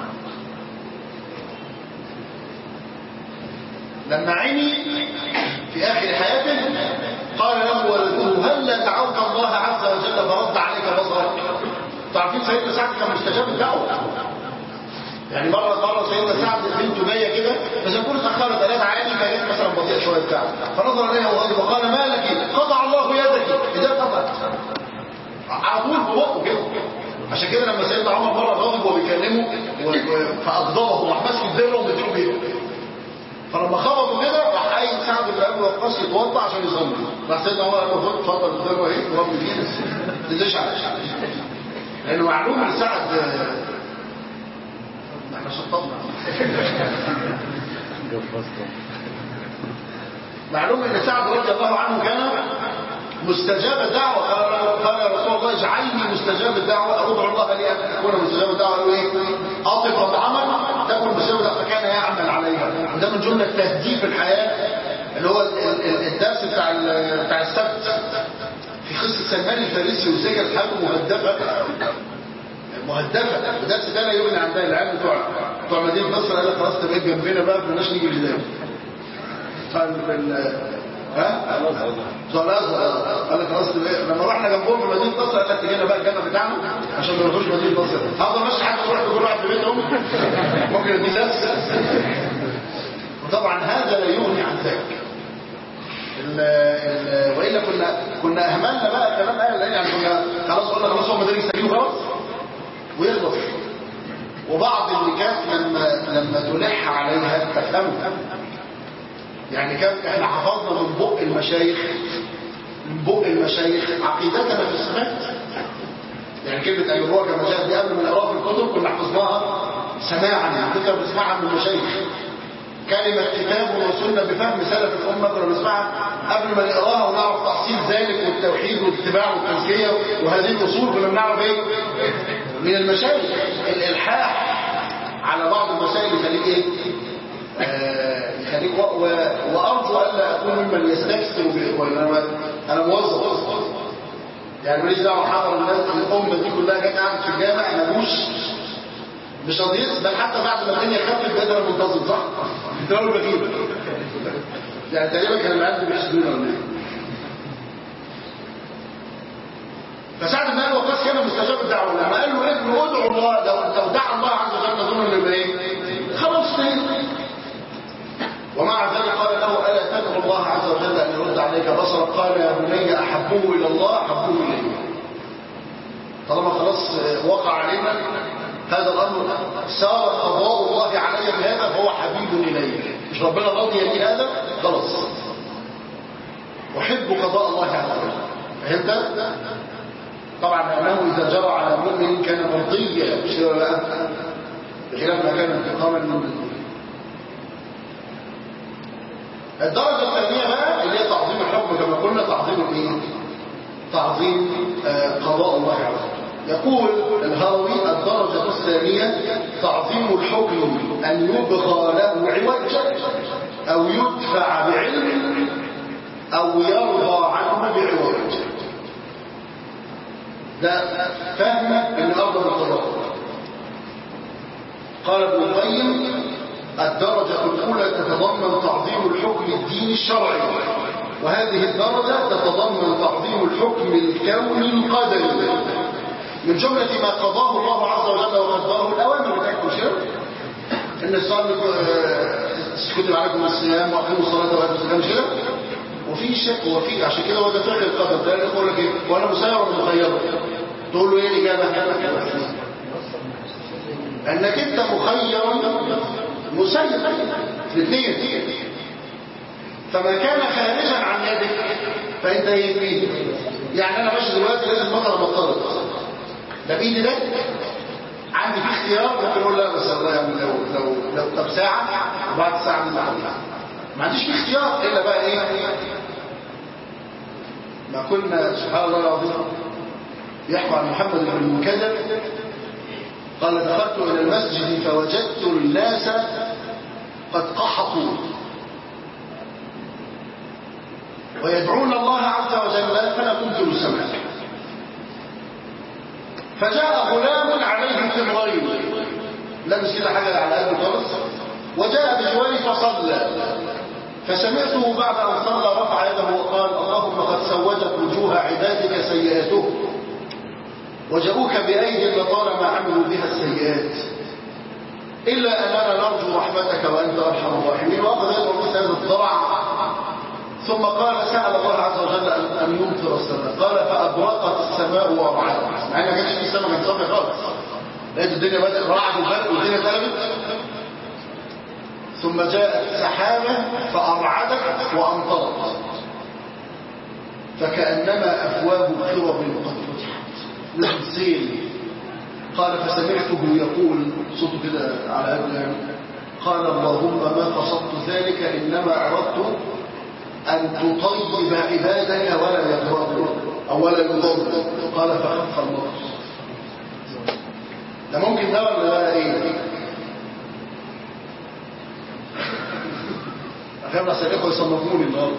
لما عمي في آخر حياته قال له ولده هل لا دعوت الله عز وجل فرد عليك بصرك تعرفين سيدنا سعد كان مستجاب الدعوة يعني مرة مرة سيدنا سعد بنته جاية كده بس يكون اتأخرت قالت عادي كانت مثلا بطيء شوية بتاع فنظر إليها وغضب وقال ما لك قطع الله يدك إذا قطعت على طول بوقه كده عشان كده لما سيدنا عمر مرة غضب وبيكلمه و- و- فأغضبه راح ماسك الدره ومديله بيه فلما خبطوا كده راح قايم سعد بن ابي وقاص يتوضا عشان يصلي راح سيدنا عمر قال له خد اتفضل الدره اهي وربي فينا ما تنزلش على لانه معلوم ان سعد احنا شطبنا معلوم ان سعد رضي الله عنه كان مستجاب الدعوة قال قال يا رسول الله اجعلني مستجاب الدعوة أدعو الله لي أن أكون مستجاب الدعوة قالوا إيه؟ أطف العمل تكون مستجاب الدعوة فكان يعمل عليها وده من جملة تهديف الحياة اللي هو ال- ال- الدرس بتاع ال- بتاع السبت في قصة سلمان الفارسي وازاي كانت حياته مهدفة مهدفة الدرس ده لا يغني عن ده العيال بتوع بتوع مدينة نصر قال لك خلاص تبقى جنبنا بقى ما بدناش نيجي لله فال ها؟ بتوع الازهر قال لك خلاص تبقى لما رحنا جنبهم في مدينة نصر قال لك تجينا بقى الجنة بتاعنا عشان ما نروحوش مدينة نصر هفضل ماشي حتى تروح كل واحد في بيتهم ممكن ادي درس وطبعا هذا لا يغني عن ذاك ال- ال- والا كنا كنا اهملنا بقى كلام اهل العلم يعني كنا خلاص قلنا خلاص هو مدارس سليم خلاص ويخلص وبعض النكات لما لما تلح عليها تفهمها يعني كان احنا حفظنا من بق المشايخ من بق المشايخ عقيدتنا في الصفات يعني كلمة أيوبوها كما جاءت دي قبل ما نقراها في الكتب كنا حفظناها سماعا كنا بنسمعها من المشايخ كلمة كتاب وسنة بفهم سلف الأمة كنا بنسمعها قبل ما نقراها ونعرف تحصيل ذلك والتوحيد والاتباع والتزكية وهذه الأصول كنا بنعرف إيه؟ من المشايخ الإلحاح على بعض المسائل يخليك إيه؟ آه، يخليك و... و... وأرجو ألا أكون ممن يستكثر بإخواني أنا أنا موظف يعني ماليش دعوه حضر الناس الامه دي كلها جت قعدت في الجامع ملوش مش راضيين بل حتى بعد ما الدنيا خفت بقيت انا منتظم صح؟ انت اول بغيب يعني تقريبا كان العيال بيحسدون ولا ايه؟ فسعد بن ابي وقاص كان مستجاب الدعوه لما قال له ابنه ادعو الله لو لو دعا الله عز وجل تظن انه يبقى ايه؟ خلاص تاني ومع ذلك قال له ألا تدعو الله عز وجل أن يرد عليك بصرك قال يا بني أحبه إلى الله أحبه إليه طالما خلاص وقع علينا هذا الأمر سار قضاء الله علي بهذا فهو حبيب إليه مش ربنا راضي لي هذا خلاص أحب قضاء الله عز وجل فهمت؟ طبعا لأنه إذا جرى على مؤمن كان مرضيا مش كده ولا لا؟ بخلاف ما كان انتقاما من الدرجة الثانية بقى اللي هي تعظيم الحكم كما قلنا قلنا تعظيم ايه تعظيم آه، قضاء الله عز وجل يقول الهاوي الدرجة الثانية تعظيم الحكم أن يبغى له عوج أو يدفع بعلم أو يرضى عنه بعوج ده فهم أن أرض القضاء قال ابن القيم الدرجة الأولى تتضمن تعظيم الحكم الديني الشرعي وهذه الدرجة تتضمن تعظيم الحكم الكوني القدري من جملة ما قضاه الله عز وجل وقدره الأوامر بتاعتكم شيء إن الصلاة كتب عليكم الصيام وأقيموا الصلاة وآتوا الزكاة مش كده؟ وفي شيء وفي عشان كده هو ده فعل القدر ده يقول لك ايه وانا مسير ولا مخير تقول له ايه الاجابه انك انت مخير مسير الاثنين فما كان خارجا عن يدك فانت ايه فيه يعني انا ماشي دلوقتي لازم مطر مطرد ده بايدي ده عندي في اختيار ممكن اقول لا بس الله يعني لو لو لو طب ساعه وبعد ساعه من ما عنديش في اختيار الا بقى ايه ما كنا سبحان الله العظيم يحكى عن محمد بن المنكدر قال دخلت الى المسجد فوجدت الناس قد قحطوا ويدعون الله عز وجل فلا كنت لسمع فجاء غلام عليه تمرين لابس كده حاجه على قلبه خالص وجاء بجواري فصلى فسمعته بعد أن صلى رفع يده وقال اللهم قد سودت وجوه عبادك سيئاته وجاءوك بأيدي لطالما عملوا بها السيئات إلا أننا نرجو رحمتك وأنت أرحم الراحمين وأخذ يدعو مثل هذا الضرع ثم قال سأل الله عز وجل أن يمطر السماء قال فأبرقت السماء ورعدت مع أن ما كانش في السماء كانت صافية خالص لقيت الدنيا بدأت رعد وبرق والدنيا اتقلبت ثم جاءت سحابة فأرعدت وأمطرت فكأنما أفواه الكرب قد فتحت نحن سيل قال فسمعته يقول صوته كده على قد يعني قال اللهم ما قصدت ذلك إنما أردت أن تطيب عبادك ولا يضرب أو ولا يضر قال فخف المطر ده ممكن ده ولا ده ايه أخيرا الإخوة يصنفوني النهارده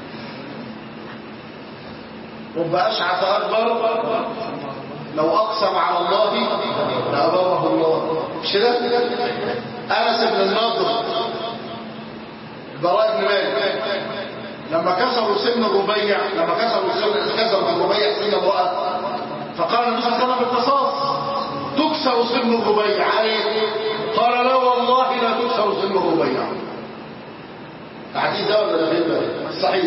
رب أشعث أكبر لو أقسم على الله لأبره الله مش كده؟ أنس بن النضر البراء بن مالك لما كسروا سن الربيع لما كسروا سن كسروا الربيع سن امرأة فقال النبي صلى الله عليه وسلم بالقصاص تكسر سن الربيع عليه قال لا والله لا تكسر سن الربيع الحديث ده ولا ده غير صحيح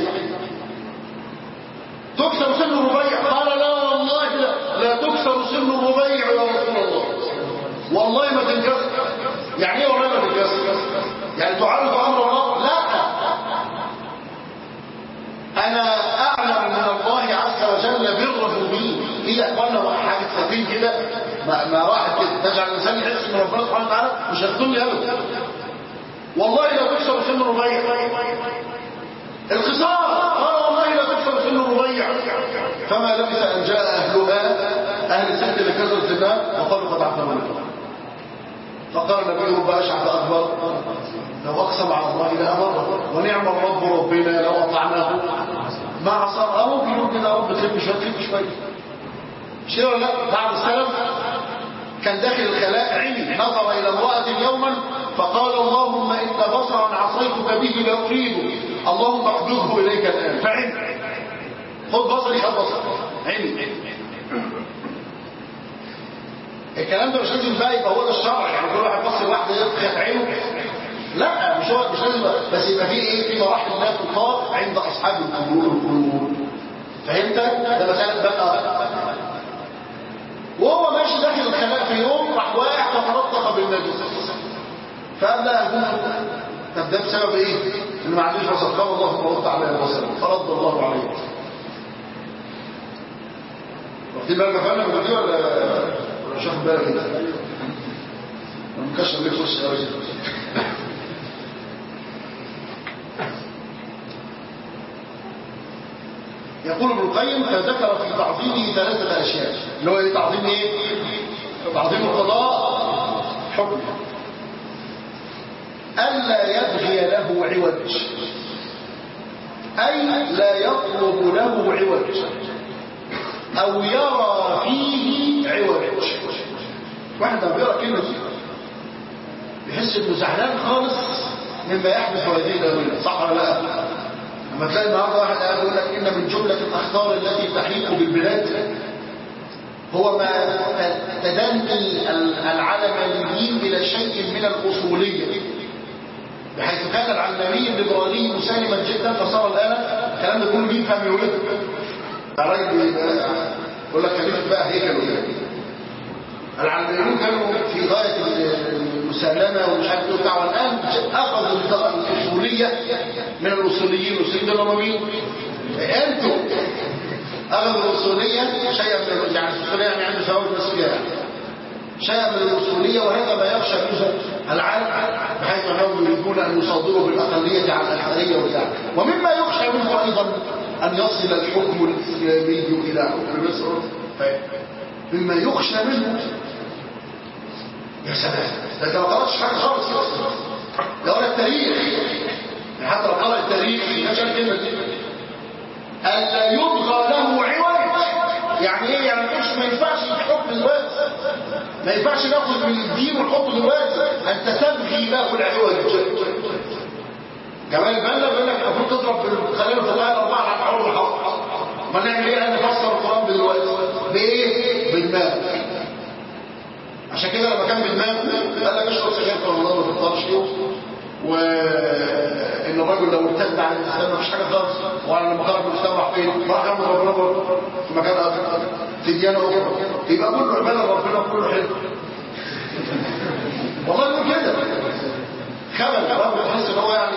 تكسر سن الربيع قال لا والله لا, لا تكسر سن الربيع يا رسول الله والله ما تنكسر يعني ايه والله ما تنكسر يعني تعرض امر الله لا انا اعلم من الله عز وجل بره بي هي اخوانا حاجه سفين كده ما, ما راحت كده تجعل الانسان يحس ان ربنا سبحانه وتعالى مش هيخدمني ابدا والله لا تكسر سن الربيع القصار قال والله لا تكسر سن الربيع فما لبث ان جاء اهلها اهل الست اللي كسرت سنها وقالوا قد عفوا فقال النبي رب اشعث اكبر لو اقسم على الله لامر ونعم الرب ربنا لو اطعناه ما عصى اه ممكن يقول كده رب خف شويه خف شويه شيء ولا لا بعد السلام كان داخل الخلاء عمي نظر الى امراه يوما فقال اللهم ان بصرا عصيتك به لاريد اللهم اقبضه اليك الان فعم خذ بصري خذ بصري عمي الكلام ده مش لازم بقى يبقى هو ده الشرع يعني كل واحد بص لواحده يخف عينه لا مش هو مش لازم بس يبقى في ايه في مراحل لا تطاق عند اصحاب القبور القلوب فهمت ده مساله بقى وهو ماشي داخل الخلاء في يوم راح واقع فتلطخ بالنبي فقال لا أقول طب ده بسبب ايه؟ انه ما عندوش بصر قال الله فرد عليه البصر فرد الله عليه واخدين بالك فاهم من دي ولا مش واخد بالك كده؟ مكشر ليه خش يا راجل يقول ابن القيم فذكر في تعظيمه ثلاثة أشياء اللي هو إيه تعظيم إيه؟ تعظيم القضاء حكم ألا يبغي له عوج أي لا يطلب له عوج أو يرى فيه عوج واحد لما بيقرأ كلمة دي بيحس إنه زعلان خالص مما يحدث هذه الدولة صح ولا لا؟ لما تلاقي النهارده واحد قاعد يقول لك إن من جملة الأخطار التي تحيق بالبلاد هو ما تدني العلمانيين إلى شيء من الأصولية بحيث كان العلماني الليبرالي مسالما جدا فصار الآن الكلام ده كله مين فهم يولد الراجل يقول لك خليفة بقى هيكل وكده العلمانيون كانوا في غاية المسالمة ومش عارف ايه وبتاع والآن أخذوا الأصولية من الأصوليين الأصوليين دول هم مين؟ أنتوا أخذوا الأصولية شيئا من يعني الأصولية يعني عنده ثواب مسؤولية يعني شيئا من الأصولية وهذا ما يخشى منه العالم بحيث أنهم يريدون أن يصادروا بالأقلية على الأكثرية وبتاع ومما يخشى منه أيضا أن يصل الحكم الإسلامي إلى حكم مصر مما يخشى منه يا سلام ده انت ما قرأتش حاجة خالص ده ولا التاريخ يعني حتى لو قرأ التاريخ ما شاف كلمة دي ألا يبغى له عوج يعني ايه يعني مش ما ينفعش حكم دلوقتي ما ينفعش ناخد من الدين ونحطه دلوقتي انت تبغي له العوج جمال البنا بيقول لك المفروض تضرب بالخليل الفضائيه الاربعه على حول الحق ما نعمل ايه انا نفسر القران دلوقتي بايه بالمال عشان كده لما كان بدماغه قال لك اشرب سجاير في رمضان ما تفطرش وان الرجل لو ارتد عن الاسلام مفيش حاجه خالص وانا لما خرج من الاسلام راح فين؟ راح جنب ربنا برضه في مكان اخر في ديانه اخرى يبقى كله عباده ربنا كله حلو والله يقول كده خبل رب تحس ان هو يعني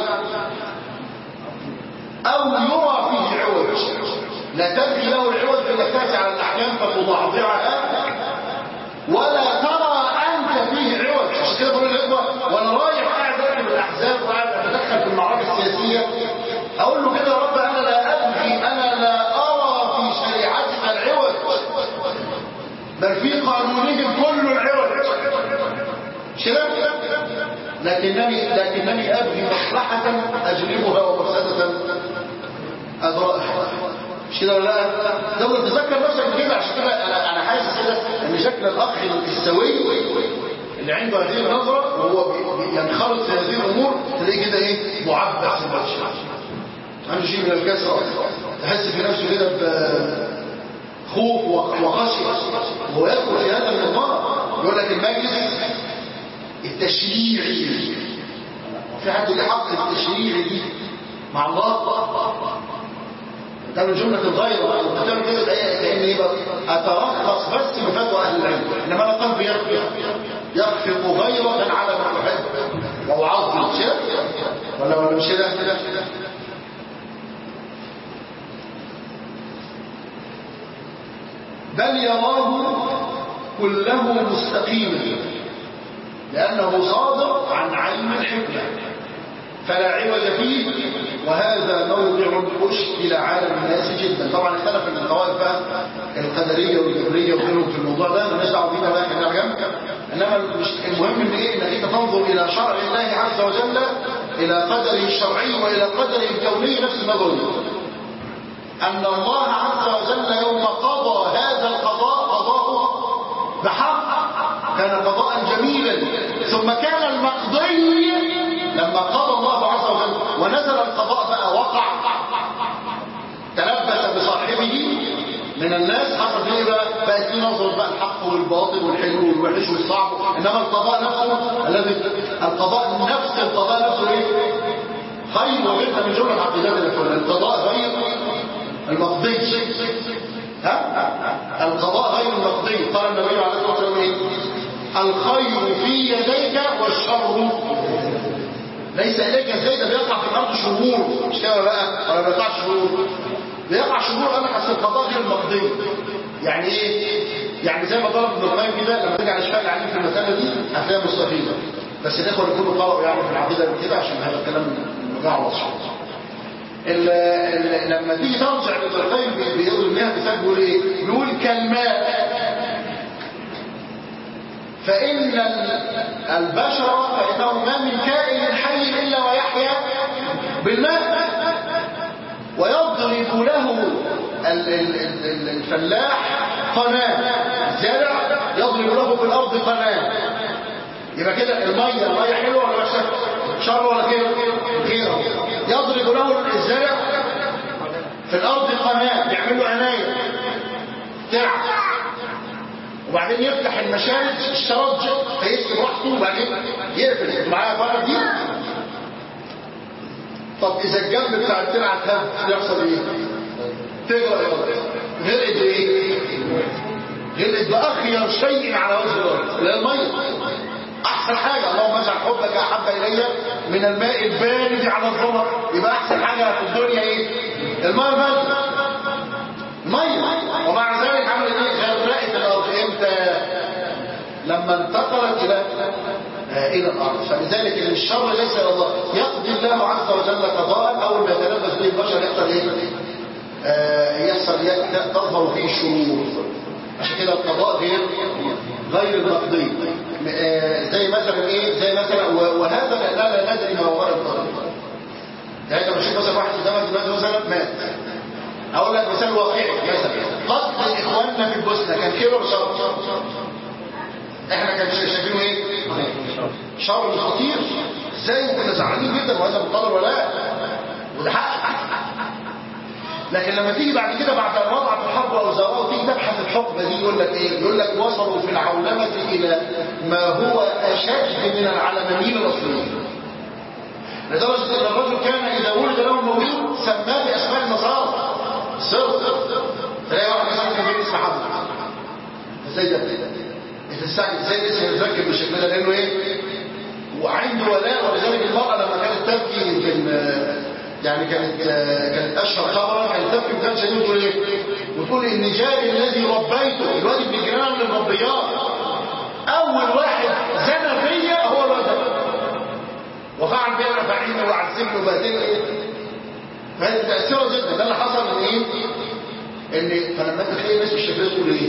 او يرى فيه عوج لا تبغي له العوج بانك تاتي على الاحكام فتضعضعها ولا ترى انت فيه عوج عشان كده بقول للاخوه وانا رايح قاعد اكتب الاحزاب وقاعد اتدخل في المعارك السياسيه اقول له كده يا رب انا لا ابغي انا لا ارى في شريعتنا العوج بل في قانونهم كله العوج مش كده لكنني لكنني ابغي مصلحه اجلبها ومفسده ادرأها مش كده ولا لا دول تذكر نفسك كده عشان كده انا انا حاسس كده ان شكل الاخ السوي اللي عنده هذه النظره وهو ينخرط في هذه الامور تلاقيه كده ايه معبس الوجه عنده شيء من الكسره تحس في نفسه كده بخوف وخشيه وهو يدخل في هذا النظام يقول لك المجلس التشريعي وفي حد له حق التشريعي دي مع الله ده من جملة الغيرة بتعمل كده كأن ايه بقى اترخص بس بفتوى اهل العلم انما انا قلبي يخفق يخفق غيرة على ما احب واعظم مش كده ولا ولا مش كده بل يراه كله مستقيما لأنه صادر عن علم الحكمة فلا عوج فيه وهذا موضع أشكل عالم الناس جدا طبعا اختلف القوائل بقى القدرية والجبرية وغيرهم في الموضوع ده مالناش دعوه بينا بقى كده جنب انما مش المهم ان ايه انك انت تنظر الى شرع الله عز وجل الى قدره الشرعي والى قدره الكوني نفس النظر ان الله عز وجل يوم قضى هذا القضاء قضاه بحق كان قضاء جميلا ثم كان المقضي لما قضى الله عز وجل ونزل القضاء بقى وقع تلبس بصاحبه من الناس حصل فيه بقى بقت في نظرة بقى الحق والباطل والحلو والوحش والصعب انما القضاء نفسه الذي القضاء نفس القضاء نفسه ايه خير وغيرها من جمله عقيدات الاخوان القضاء غير المقضي ها القضاء غير المقضي قال النبي عليه الصلاه والسلام ايه الخير في يديك والشر ليس اليك ازاي ده بيقع في الارض شرور مش كده بقى ولا بيقع شرور بيقع شرور انا حسب القضاء غير المقضي يعني ايه يعني زي ما طلب ابن القيم كده لما تيجي على اشكال العليم في المساله دي هتلاقيها مستفيضه بس الاخوه اللي يكونوا قرأوا يعني في العقيده كده عشان هذا الكلام مجعلص لما تيجي ترجع لابن القيم الإنسان بيقول إيه؟ بيقول كالماء فإن ال- البشر فإنه ما من كائن حي إلا ويحيا بالماء ويضرب له ال- ال- ال- الفلاح قناة زرع يضرب له في الأرض قناة يبقى كده المية المية حلوة ولا وحشة شر ولا خير خير يضرب له الزرع في الأرض قناة يعمل له عناية ترعى وبعدين يفتح المشارج الشرج فيسكب راحته وبعدين يقفل انتوا معايا بره دي طب اذا الجنب بتاع الترعه اتهد يحصل ايه تجرى يا ولد غرقت بايه غرقت باخير شيء على وجه الارض اللي هي الميه احسن حاجه اللهم اجعل حبك احب الي من الماء البارد على الظمر يبقى احسن حاجه في الدنيا ايه الماء البارد ميه ومع ذلك عملت ايه غرقت الارض امتى لما انتقلت الى آه، الى الارض فلذلك إن الشر ليس الى الله يقضي الله عز وجل قضاء اول ما يتلبس به البشر يحصل ايه آه، يحصل ي- تظهر فيه الشرور عشان كده القضاء غير غير المقضي آه، زي مثلا ايه زي مثلا و- وهذا لاننا لا ندري ما وراء الطريق يعني انت بتشوف مثلا واحد قدامك دلوقتي مثلا مات اقول لك مثال واقعي مثلا قتل اخواننا في البوسنه كان خير ولا شر احنا كان شايفينه ايه شر خطير ازاي كنا زعلانين جدا وهذا مقدر ولا لا وده حق لكن لما تيجي بعد كده بعد ان وضعت الحرب اوزارها وتيجي تبحث الحكمه دي يقول لك ايه يقول لك وصلوا في العولمه الى ما هو اشد من العلمانيين الاصليين لدرجه ان الرجل كان اذا ولد له مولود سماه باسماء النصارى صرف تلاقي واحد مثلا كان بيقول اسم حمد ازاي ده انت ازاي ازاي الاسم يتركب بالشكل ده لانه ايه وعنده ولاء ولذلك المراه لما كانت تبكي في ال- يعني كانت كانت اشهر خبرا كانت تبكي وكان شديد وتقول ايه وتقول ان جاري الذي ربيته الواد ابن الجيران من الربيات اول واحد زنى فيا هو الواد ده وفعل بيها فعينه وعذبني وبهدلني فهي متاثره جدا ده اللي حصل ان ايه ان فلما انت تلاقي ناس بالشكل ده تقول ايه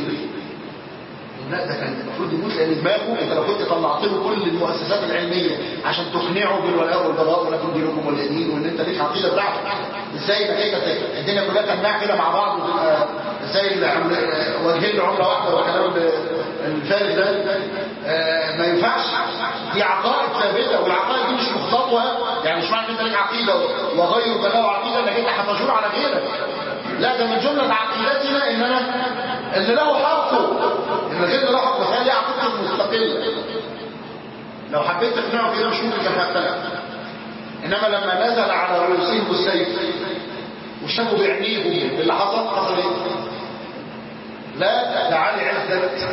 لا ده كان المفروض يموت لان دماغه انت لو كنت طلعت له كل المؤسسات العلميه عشان تقنعه بالولاء والبراء ولكم دينكم ولا دين وان انت ليك عقيده بتاعتك ازاي انك انت ت- الدنيا كلها تجمع كده مع بعض وتبقى زي العمل- وجهين لعمله واحده وكلام الفارغ ده آه، ما ينفعش دي عقائد ثابته والعقائد دي مش مخططه يعني مش معنى ان انت ليك عقيده وغيرك له عقيده انك انت هتجور على غيرك لا ده من جمله عقيدتنا ان انا اللي له حقه ان غير له حقه فهي عقيدته مستقله لو حبيت تقنعه كده مش ممكن كان هيقتنع انما لما نزل على رؤوسهم السيف وشافوا بعينيهم اللي حصل حصل ايه لا ده علي عزت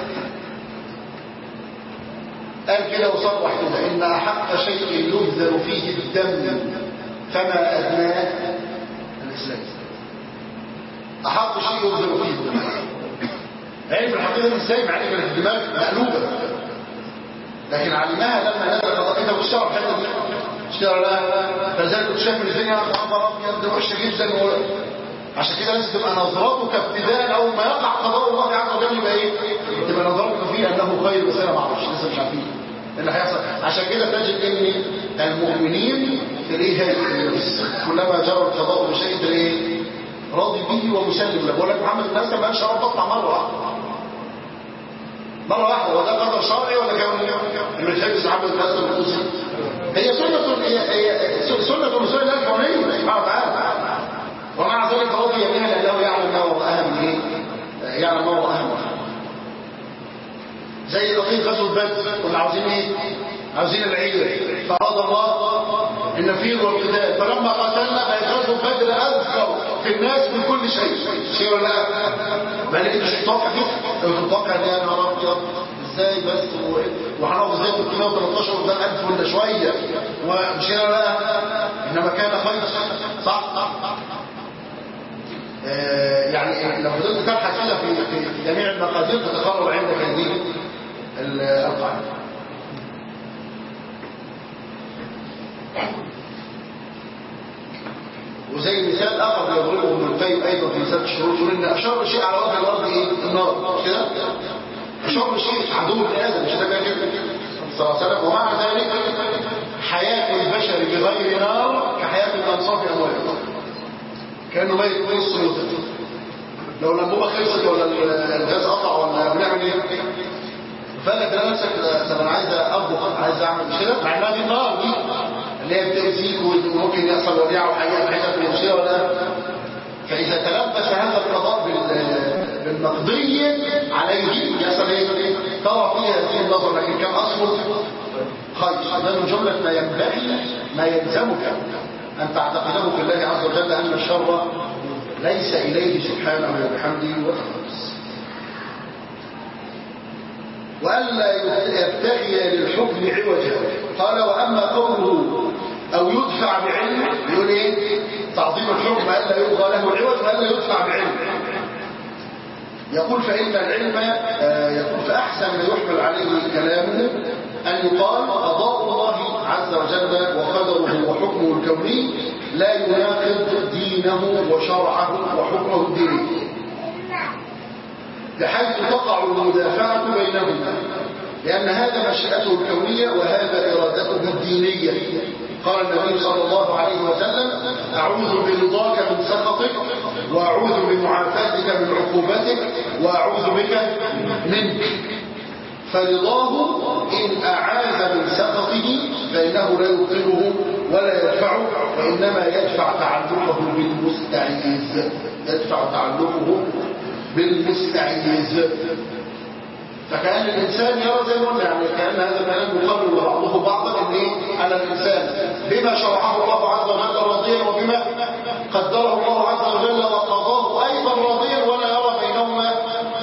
قال كده وصرح كده ان احق شيء يبذل فيه بالدم فما ادناه الاسلام احق شيء يبذل فيه بالدم عرف الحقيقه دي ازاي مع ان كانت الدماغ مقلوبه لكن علمها لما نزل قضاء انت بتشتغل الحته دي اشتغل لا فلذلك كنت شايف ان الدنيا خبر ابيض ده وحشه جدا و... عشان كده لازم تبقى نظراتك ابتداء اول ما يقع قضاء الله عز وجل يبقى ايه؟ تبقى نظرتك فيه انه خير بس انا ما اعرفش لسه مش عارفين إيه اللي هيحصل عشان كده تجد ان المؤمنين في الايه كلما جرى القضاء بشيء في الايه راضي به ومسلم له بقول لك محمد الناس ما قالش رب اطلع مره واحده مرة واحدة وده قدر شرعي ولا كان اللي بتحب صحابة الناس الخصوصي هي سنة هي هي سنة من سنة الله الكونية سبحانه وتعالى ومع ذلك رضي بها لأنه يعلم ما هو أهم إيه يعلم ما هو أهم زي دقيق غزوة بدر كنا عاوزين إيه عاوزين العير فأراد الله النفير والقتال فلما قاتلنا بقت غزوة بدر أذكر في الناس من كل شيء شيء ولا لا مالك مش متوقع كده لو متوقع ان يا نهار ابيض ازاي بس و- وهنقف ازاي 313 قدام 1000 ولا شويه ومش كده ولا لا انما كان خير صح آه، يعني لو فضلت تبحث كده في في في جميع المقادير تتقرر عندك هذه ال- القاعده وزي مثال اخر يضربه ابن القيم ايضا في مساله الشروط يقول ان اشر شيء على وجه الارض ايه النار مش كده اشر شيء عدو ابن ادم مش ده كده صلى الله عليه وسلم ومع ذلك حياه البشر بغير نار كحياه الانصاف اموالهم كانه ميت نص موتة لو الانبوبه خلصت ولا الغاز قطع ولا بنعمل ايه فانا كده نفسك طب انا عايز اطبخ عايز اعمل مش كده مع انها دي النار دي اللي هي بتأذيك وممكن يحصل وديعه وحقيقه بحيث في المشكله ولا فاذا تلبس هذا القضاء بال- بالمقضي عليه يحصل ايه ترى فيها هذه النظر لكن كان اصله خير ده من جمله ما ينبغي ما يلزمك ان تعتقده في الله عز وجل ان الشر ليس اليه سبحانه وبحمده وتخلص وألا يبتغي للحكم عوجا قال وأما قوله أو يدفع بعلم يقول إيه تعظيم الحكم ألا يبغى له عوج وألا يدفع بعلم يقول فإن العلم آه، يقول فأحسن ما يحمل عليه كلامه أن يقال قضاء الله عز وجل وقدره وحكمه الكوني لا يناقض دينه وشرعه وحكمه الديني بحيث تقع المدافعة بينهما لأن هذا مشيئته الكونية وهذا إرادته الدينية قال النبي صلى الله عليه وسلم أعوذ برضاك من سخطك وأعوذ بمعافاتك من عقوبتك وأعوذ بك منك فرضاه إن أعاذ من سخطه فإنه لا يبطله ولا يدفعه وإنما يدفع تعلقه بالمستعيذ يدفع تعلقه بالمستعيذ فكأن الإنسان يرى زي ما قلنا يعني كأن هذا الكلام يقرر بعضه بعضا إن إيه على الإنسان بما شرعه الله عز وجل راضيا وبما قدره الله عز وجل وقضاه أيضا راضيا ولا يرى بينهما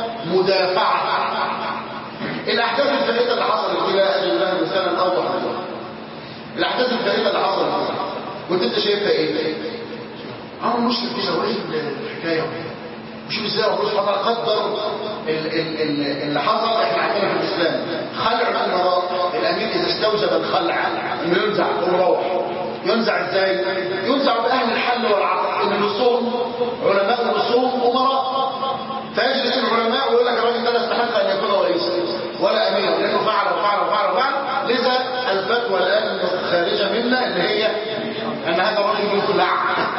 مدافعة الأحداث الفائدة اللي حصلت إلى أجل الله مثلا أوضح منها. الأحداث الفائدة اللي حصلت وأنت أنت شايفها إيه؟ أمر مشكل في شوائب الحكاية شوف ازاي ربنا سبحانه وتعالى قدر ال- ال- ال- اللي حصل احنا عندنا في الاسلام خلع الامراء الامير اذا استوجب الخلع انه ينزع ويروح ينزع ازاي؟ ينزع باهل الحل والعقد ان الرسوم علماء الرسوم امراء فيجلس العلماء ويقول لك الراجل ده لا يستحق ان يكون رئيسا ولا اميرا لانه فعل وفعل وفعل وفعل لذا الفتوى الان خارجه منا ان هي ان هذا الرجل يخلع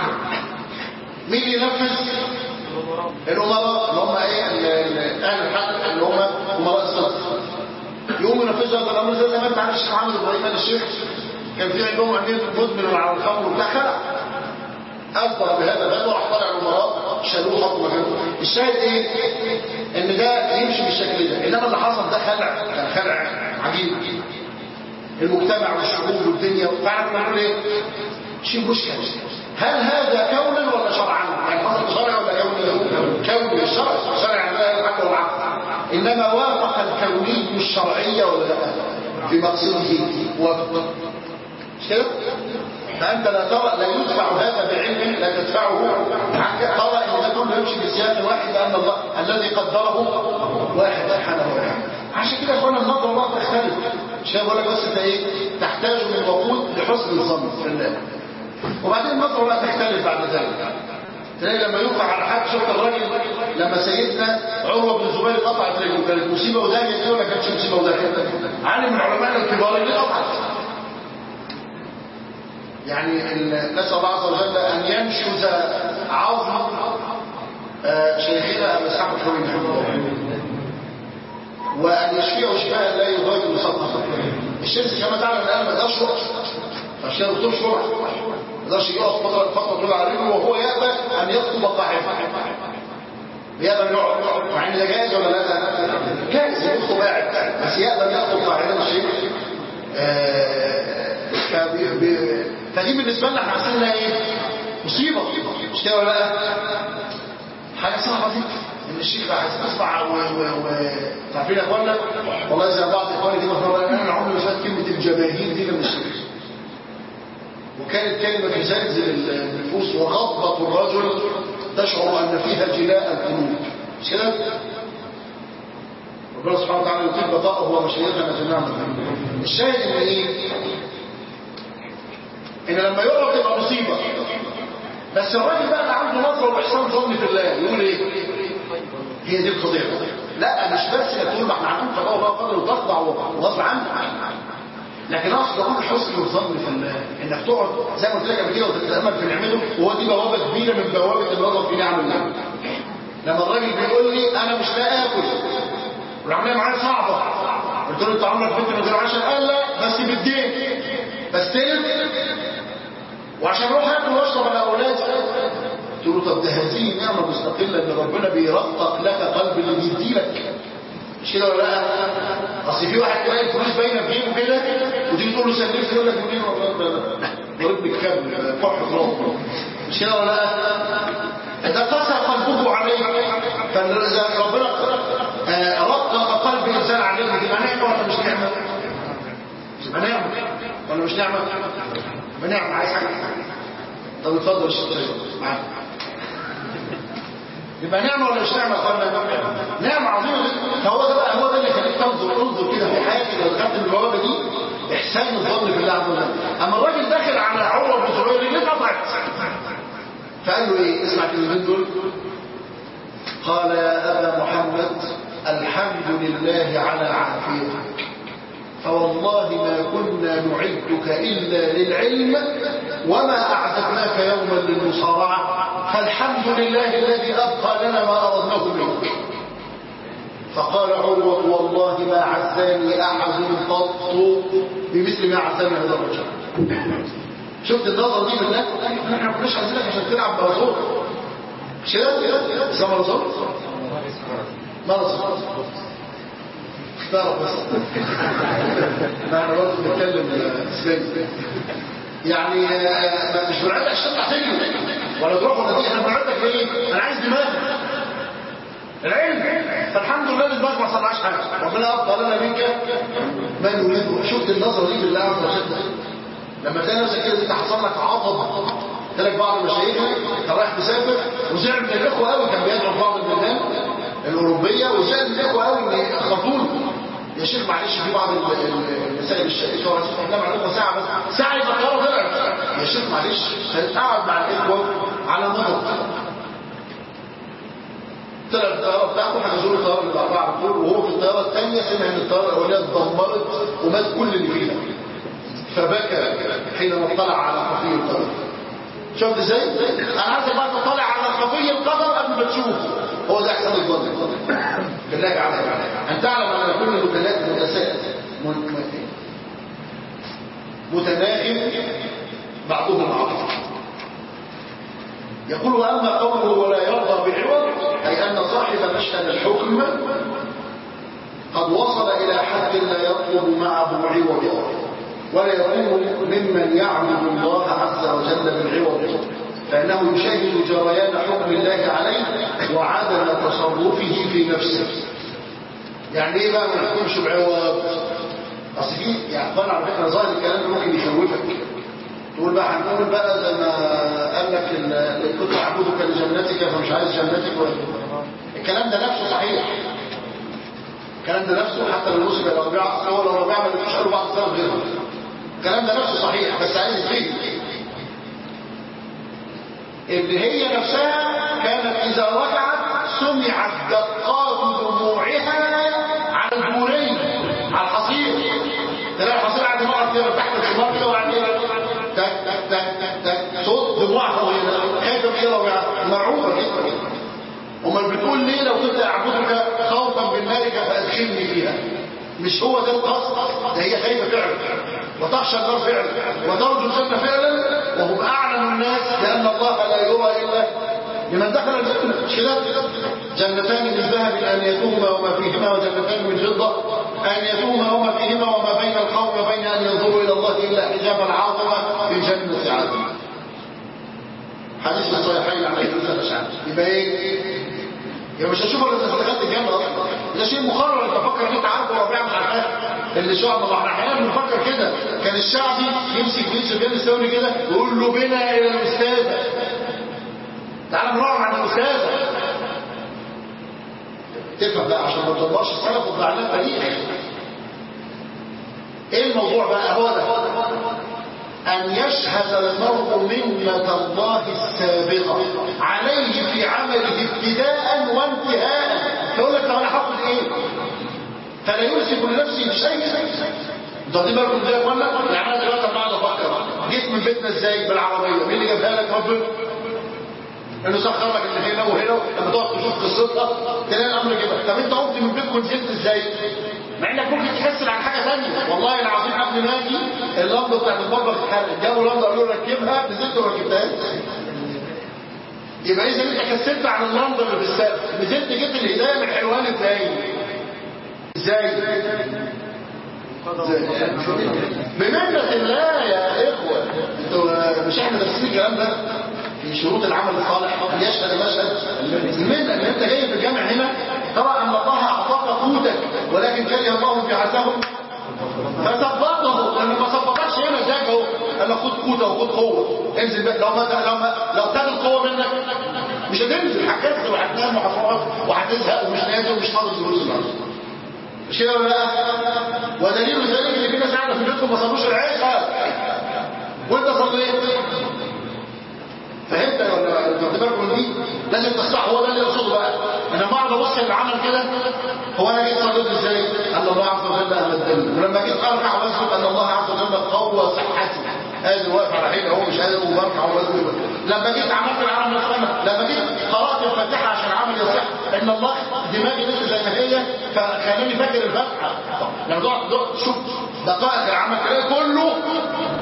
مين ينفذ الأمراء اللي هم ايه ال- ال- اهل الحق اللي هم امراء الصدق يقوموا ينفذوا هذا الامر زي ما انت عارف الشيخ محمد ابراهيم آل الشيخ كان في عندهم امير مدمن على الخمر وبتاع خلع اصدر بهذا الباب وراح طالع الامراء شالوه حطوا مكانه الشاهد ايه ان ده يمشي بالشكل ده انما اللي حصل ده خلع كان خلع عجيب المجتمع والشعوب والدنيا فعلا بنقول ايه شيء مشكل هل هذا كونا ولا شرعا يعني حصل شرع ولا كوني كوني الشرع شرع لا الحق والعقل انما وافق الكوني الشرعيه ولا لا في مقصده وافق مش كده فانت لا ترى لا يدفع هذا بعلم لا تدفعه عنك ترى ان ده كله يمشي بسياق واحد لان الله الذي قدره واحد سبحانه وتعالى عشان كده يا اخوانا النظره بقى تختلف مش كده بقول لك بس انت ايه تحتاج من وقود لحسن الظن في الله وبعدين النظره بقى تختلف بعد ذلك تلاقي لما يوقع على حد شفت الراجل لما سيدنا عروه بن الزبير قطعت رجله كانت مصيبه وداهيه دي ولا كانتش مصيبه وداهيه عالم من علماء الكبار اللي قطعت يعني ال- نسال الله عز وجل ان ينشز عظم آه، شيخنا ابي اسحاق الحويني رحمه الله وان يشفيه شفاء لا يغادر صدقه الشمس كما تعلم الان ما تقدرش وقت عشان كده الدكتور شرع ما يقدرش يقف فتره فتره طويله على رجله وهو يأبى ان يخطب قاعده يأبى يقعد مع ان ده جائز ولا لا؟ جائز يخطب قاعد بس يأبى ان يخطب قاعده الشيخ آه، فبي- بي- فدي بالنسبه لنا احنا حاسين انها ايه؟ مصيبه مش كده ولا لا؟ حاجه صعبه جدا ان الشيخ بقى عايز تسمع و و و عارفين يا اخوانا والله زي بعض اخواني دي مثلا انا عمري ما سمعت كلمه الجماهير دي من الشيخ وكانت كلمه تزلزل النفوس وغضبه الرجل تشعر ان فيها جلاء القلوب مش كده؟ ربنا سبحانه وتعالى يطيب بقاءه ومشيئتنا جميعا الشاهد ان ايه؟ ان لما يقع تبقى مصيبه بس الراجل بقى اللي عنده نظره واحسان ظن في الله يقول ايه هي دي القضيه لا مش بس انك تقول ما احنا عارفين قضاء الله قدر وتخضع وغصب عنك لكن اقصد اقول حسن الظن في الله انك تقعد زي ما قلت لك قبل كده وتتامل في نعمته وهو دي بوابه كبيره من بوابه النظر في نعم الله لما الراجل بيقول لي انا مش لاقي اكل والعمليه معايا صعبه قلت له انت عمرك بنت من غير عشان قال لا بس بالدين بستلف وعشان اروح اكل واشرب على اولادي قلت له طب ده هذه نعمه مستقله ان ربنا بيرقق لك قلب اللي بيديلك مش كده ولا لا اصل في واحد تلاقي الفلوس باينه في جيبه كده وتيجي تقول له سلفني يقول لك منين والله ضربني بكام فرح تراب مش كده ولا لا ده قسى قلبه عليك فاذا ربنا آه، رقق قلب الانسان عليك تبقى نعمه ولا مش نعمه تبقى نعمه ولا مش نعمه تبقى نعمه عايز حاجه طب اتفضل الشيخ معاك يبقى نعمة ولا مش نعمة قلنا نعمة عظيمة جدا فهو ده بقى هو ده اللي خليك تنظر انظر كده في حياتك لو دخلت من البوابة دي احسان الظن بالله عز وجل اما الراجل داخل على عروة بن زبير رجليه اتقطعت فقال له ايه اسمع الكلمتين دول قال يا ابا محمد الحمد لله على عافيتك فوالله ما كنا نعدك إلا للعلم وما أعددناك يوما للمصارعة فالحمد لله الذي أبقى لنا ما أردناه منك فقال عروة والله ما عزاني أحد قط بمثل ما عزاني هذا الرجل شفت النظرة دي بالله احنا ما كناش عايزينك عشان تلعب بازور مش كده؟ اسمها رسول؟ ما رسول تعرف بس ما احنا برضه بنتكلم اسباني يعني آه، مش بنعدك عشان تحتاجه ولا تروح ولا تيجي احنا بنعدك ليه؟ انا عايز دماغ العلم فالحمد لله الدماغ ما صنعش حاجه ربنا ابقى لنا منك ما نريده شفت النظره دي بالله عز وجل لما تلاقي نفسك كده انت حصل لك عضب تلاقي بعض مشايخنا كان رايح مسافر وزعل من الاخوه قوي كان بيدعو في بعض البلدان الاوروبيه وزعل من الاخوه قوي ان خطوله يا شيخ معلش في بعض ال- ال- المسائل الشائكه ولا احنا معلومه ساعه بس ساعه يبقى الطياره طلعت يا شيخ معلش هنقعد مع الاخوه على نظر طلع الطياره بتاعته حجزوا له الطياره اللي بعدها على طول وهو في الطياره الثانيه سمع ان الطياره الاولانيه اتدمرت ومات كل اللي فيها فبكى حينما اطلع على خفي القدر شفت ازاي؟ انا عايزك بقى تطلع على خفي القدر قبل ما تشوفه هو ده احسن الظن بالله عليك ان تعلم ان كل المكلات متساءل متناغم بعضهم مع بعض يقول واما قوله ولا يرضى بالعوض اي ان صاحب مشهد الحكم قد وصل الى حد لا يطلب معه عوضا ولا يكون ممن يعبد الله عز وجل بالعوض فانه يشاهد جريان حكم الله عليه وعدم تصرفه في نفسه يعني ايه بقى ما نحكمش بعوض اصل في يعني طبعا على فكره ظاهر الكلام ده ممكن يخوفك تقول بقى هنقول بقى زي ما قال لك اللي كنت اعبدك لجنتك فمش عايز جنتك ولا الكلام ده نفسه صحيح الكلام ده نفسه حتى لو وصل الى ربيع هو لو ربيع ما بيقولش قالوا بعض السلف غيره الكلام ده نفسه صحيح بس عايز يفيد اللي هي نفسها كانت اذا ركعت سمعت دقات دموعها على الجورين على الحصير تلاقي الحصير قاعد يقعد كده تحت الحمار كده وقاعد كده تك تك تك تك تك صوت دموعها وهي خايفه من ايه ربيعه مرعوبه جدا امال بتقول ليه لو كنت اعبدك خوفا من نارك فادخلني فيها مش هو ده القصد ده هي خايفه فعلا وتخشى النار فعلا وترجو الجنه فعلا وهم اعلم الناس بان الله لا يرى الا لمن دخل الجنه مش كده جنتان من ذهب انيتهما وما فيهما وجنتان من فضه انيتهما وما فيهما وما بين القوم وبين ان ينظروا الى الله الا حجابا عظما في جنه عدن حديث في الصحيحين عن ابي موسى الاشعري يبقى ايه يبقى مش هشوف الا اذا دخلت الجنه اصلا ده شيء مقرر انت فكر ان انت عارفه ربيع مش عارفاه اللي شعب ما احنا احيانا بنفكر كده كان الشعبي يمسك بن سفيان الثوري كده ويقول له بنا الى الاستاذه تعالى نروح عند الاستاذه تفهم بقى عشان ما تطبقش السلف وتضيع لنا التاريخ ايه الموضوع بقى هو ده أن يشهد المرء منة الله السابقة عليه في عمله ابتداء وانتهاء فيقول لك طب أنا هاخد إيه؟ فلا يمسك لنفسه بشيء انتوا واخدين بالكم ازاي يا اخوانا؟ يعني انا دلوقتي لما اقعد افكر جيت من بيتنا ازاي بالعربيه؟ مين اللي جابها لك ربنا؟ انه سخر لك اللي هنا وهنا لما تقعد تشوف قصتها تلاقي الامر كده طب انت قمت من بيتكم نزلت ازاي؟ مع انك ممكن تكسل عن حاجه ثانيه والله العظيم قبل ما اجي اللمبه بتاعت المطبخ اتحرقت جابوا لمبه قالوا لي ركبها نزلت وما ركبتهاش يبقى اذا انت كسلت عن اللمبه اللي في السقف نزلت جبت الهدايه من حلوان ازاي؟ ازاي؟ بمنة الله يا إخوة انتوا مش احنا درسين الكلام ده في شروط العمل الصالح يشهد مشهد المنة ان انت جاي في الجامع هنا ترى ان الله اعطاك قوتك ولكن كره الله بعثهم فثبطه لما ما ثبطكش هنا ازاي اهو قال لك خد قوته وخد قوه انزل بقى لو ما لو ما لو خد القوه منك مش هتنزل هتكسر وهتنام وهتقعد وهتزهق ومش نازل ومش حاطط فلوس النهارده مش كده ولا لا ودليل ذلك اللي في ناس قاعده في بيتكم ما صلوش العشاء وانت صليت فهمت ولا انت بالكم دي لازم تصح هو ده اللي يقصده بقى انا ما اقعد ابص للعمل كده هو انا جيت صليت ازاي ان الله عز وجل اهل الدنيا ولما جيت اركع واسجد ان الله عز وجل قوى صحتي قادر واقف على حيله هو مش قادر وبركع وبسجد لما جيت عملت العمل الصالح لما جيت قرات الفاتحه عشان العمل يصح ان الله دماغي لسه زي ما هي فخلاني فاكر الفاتحه لما تقعد شوف دقائق العمل تلاقي كله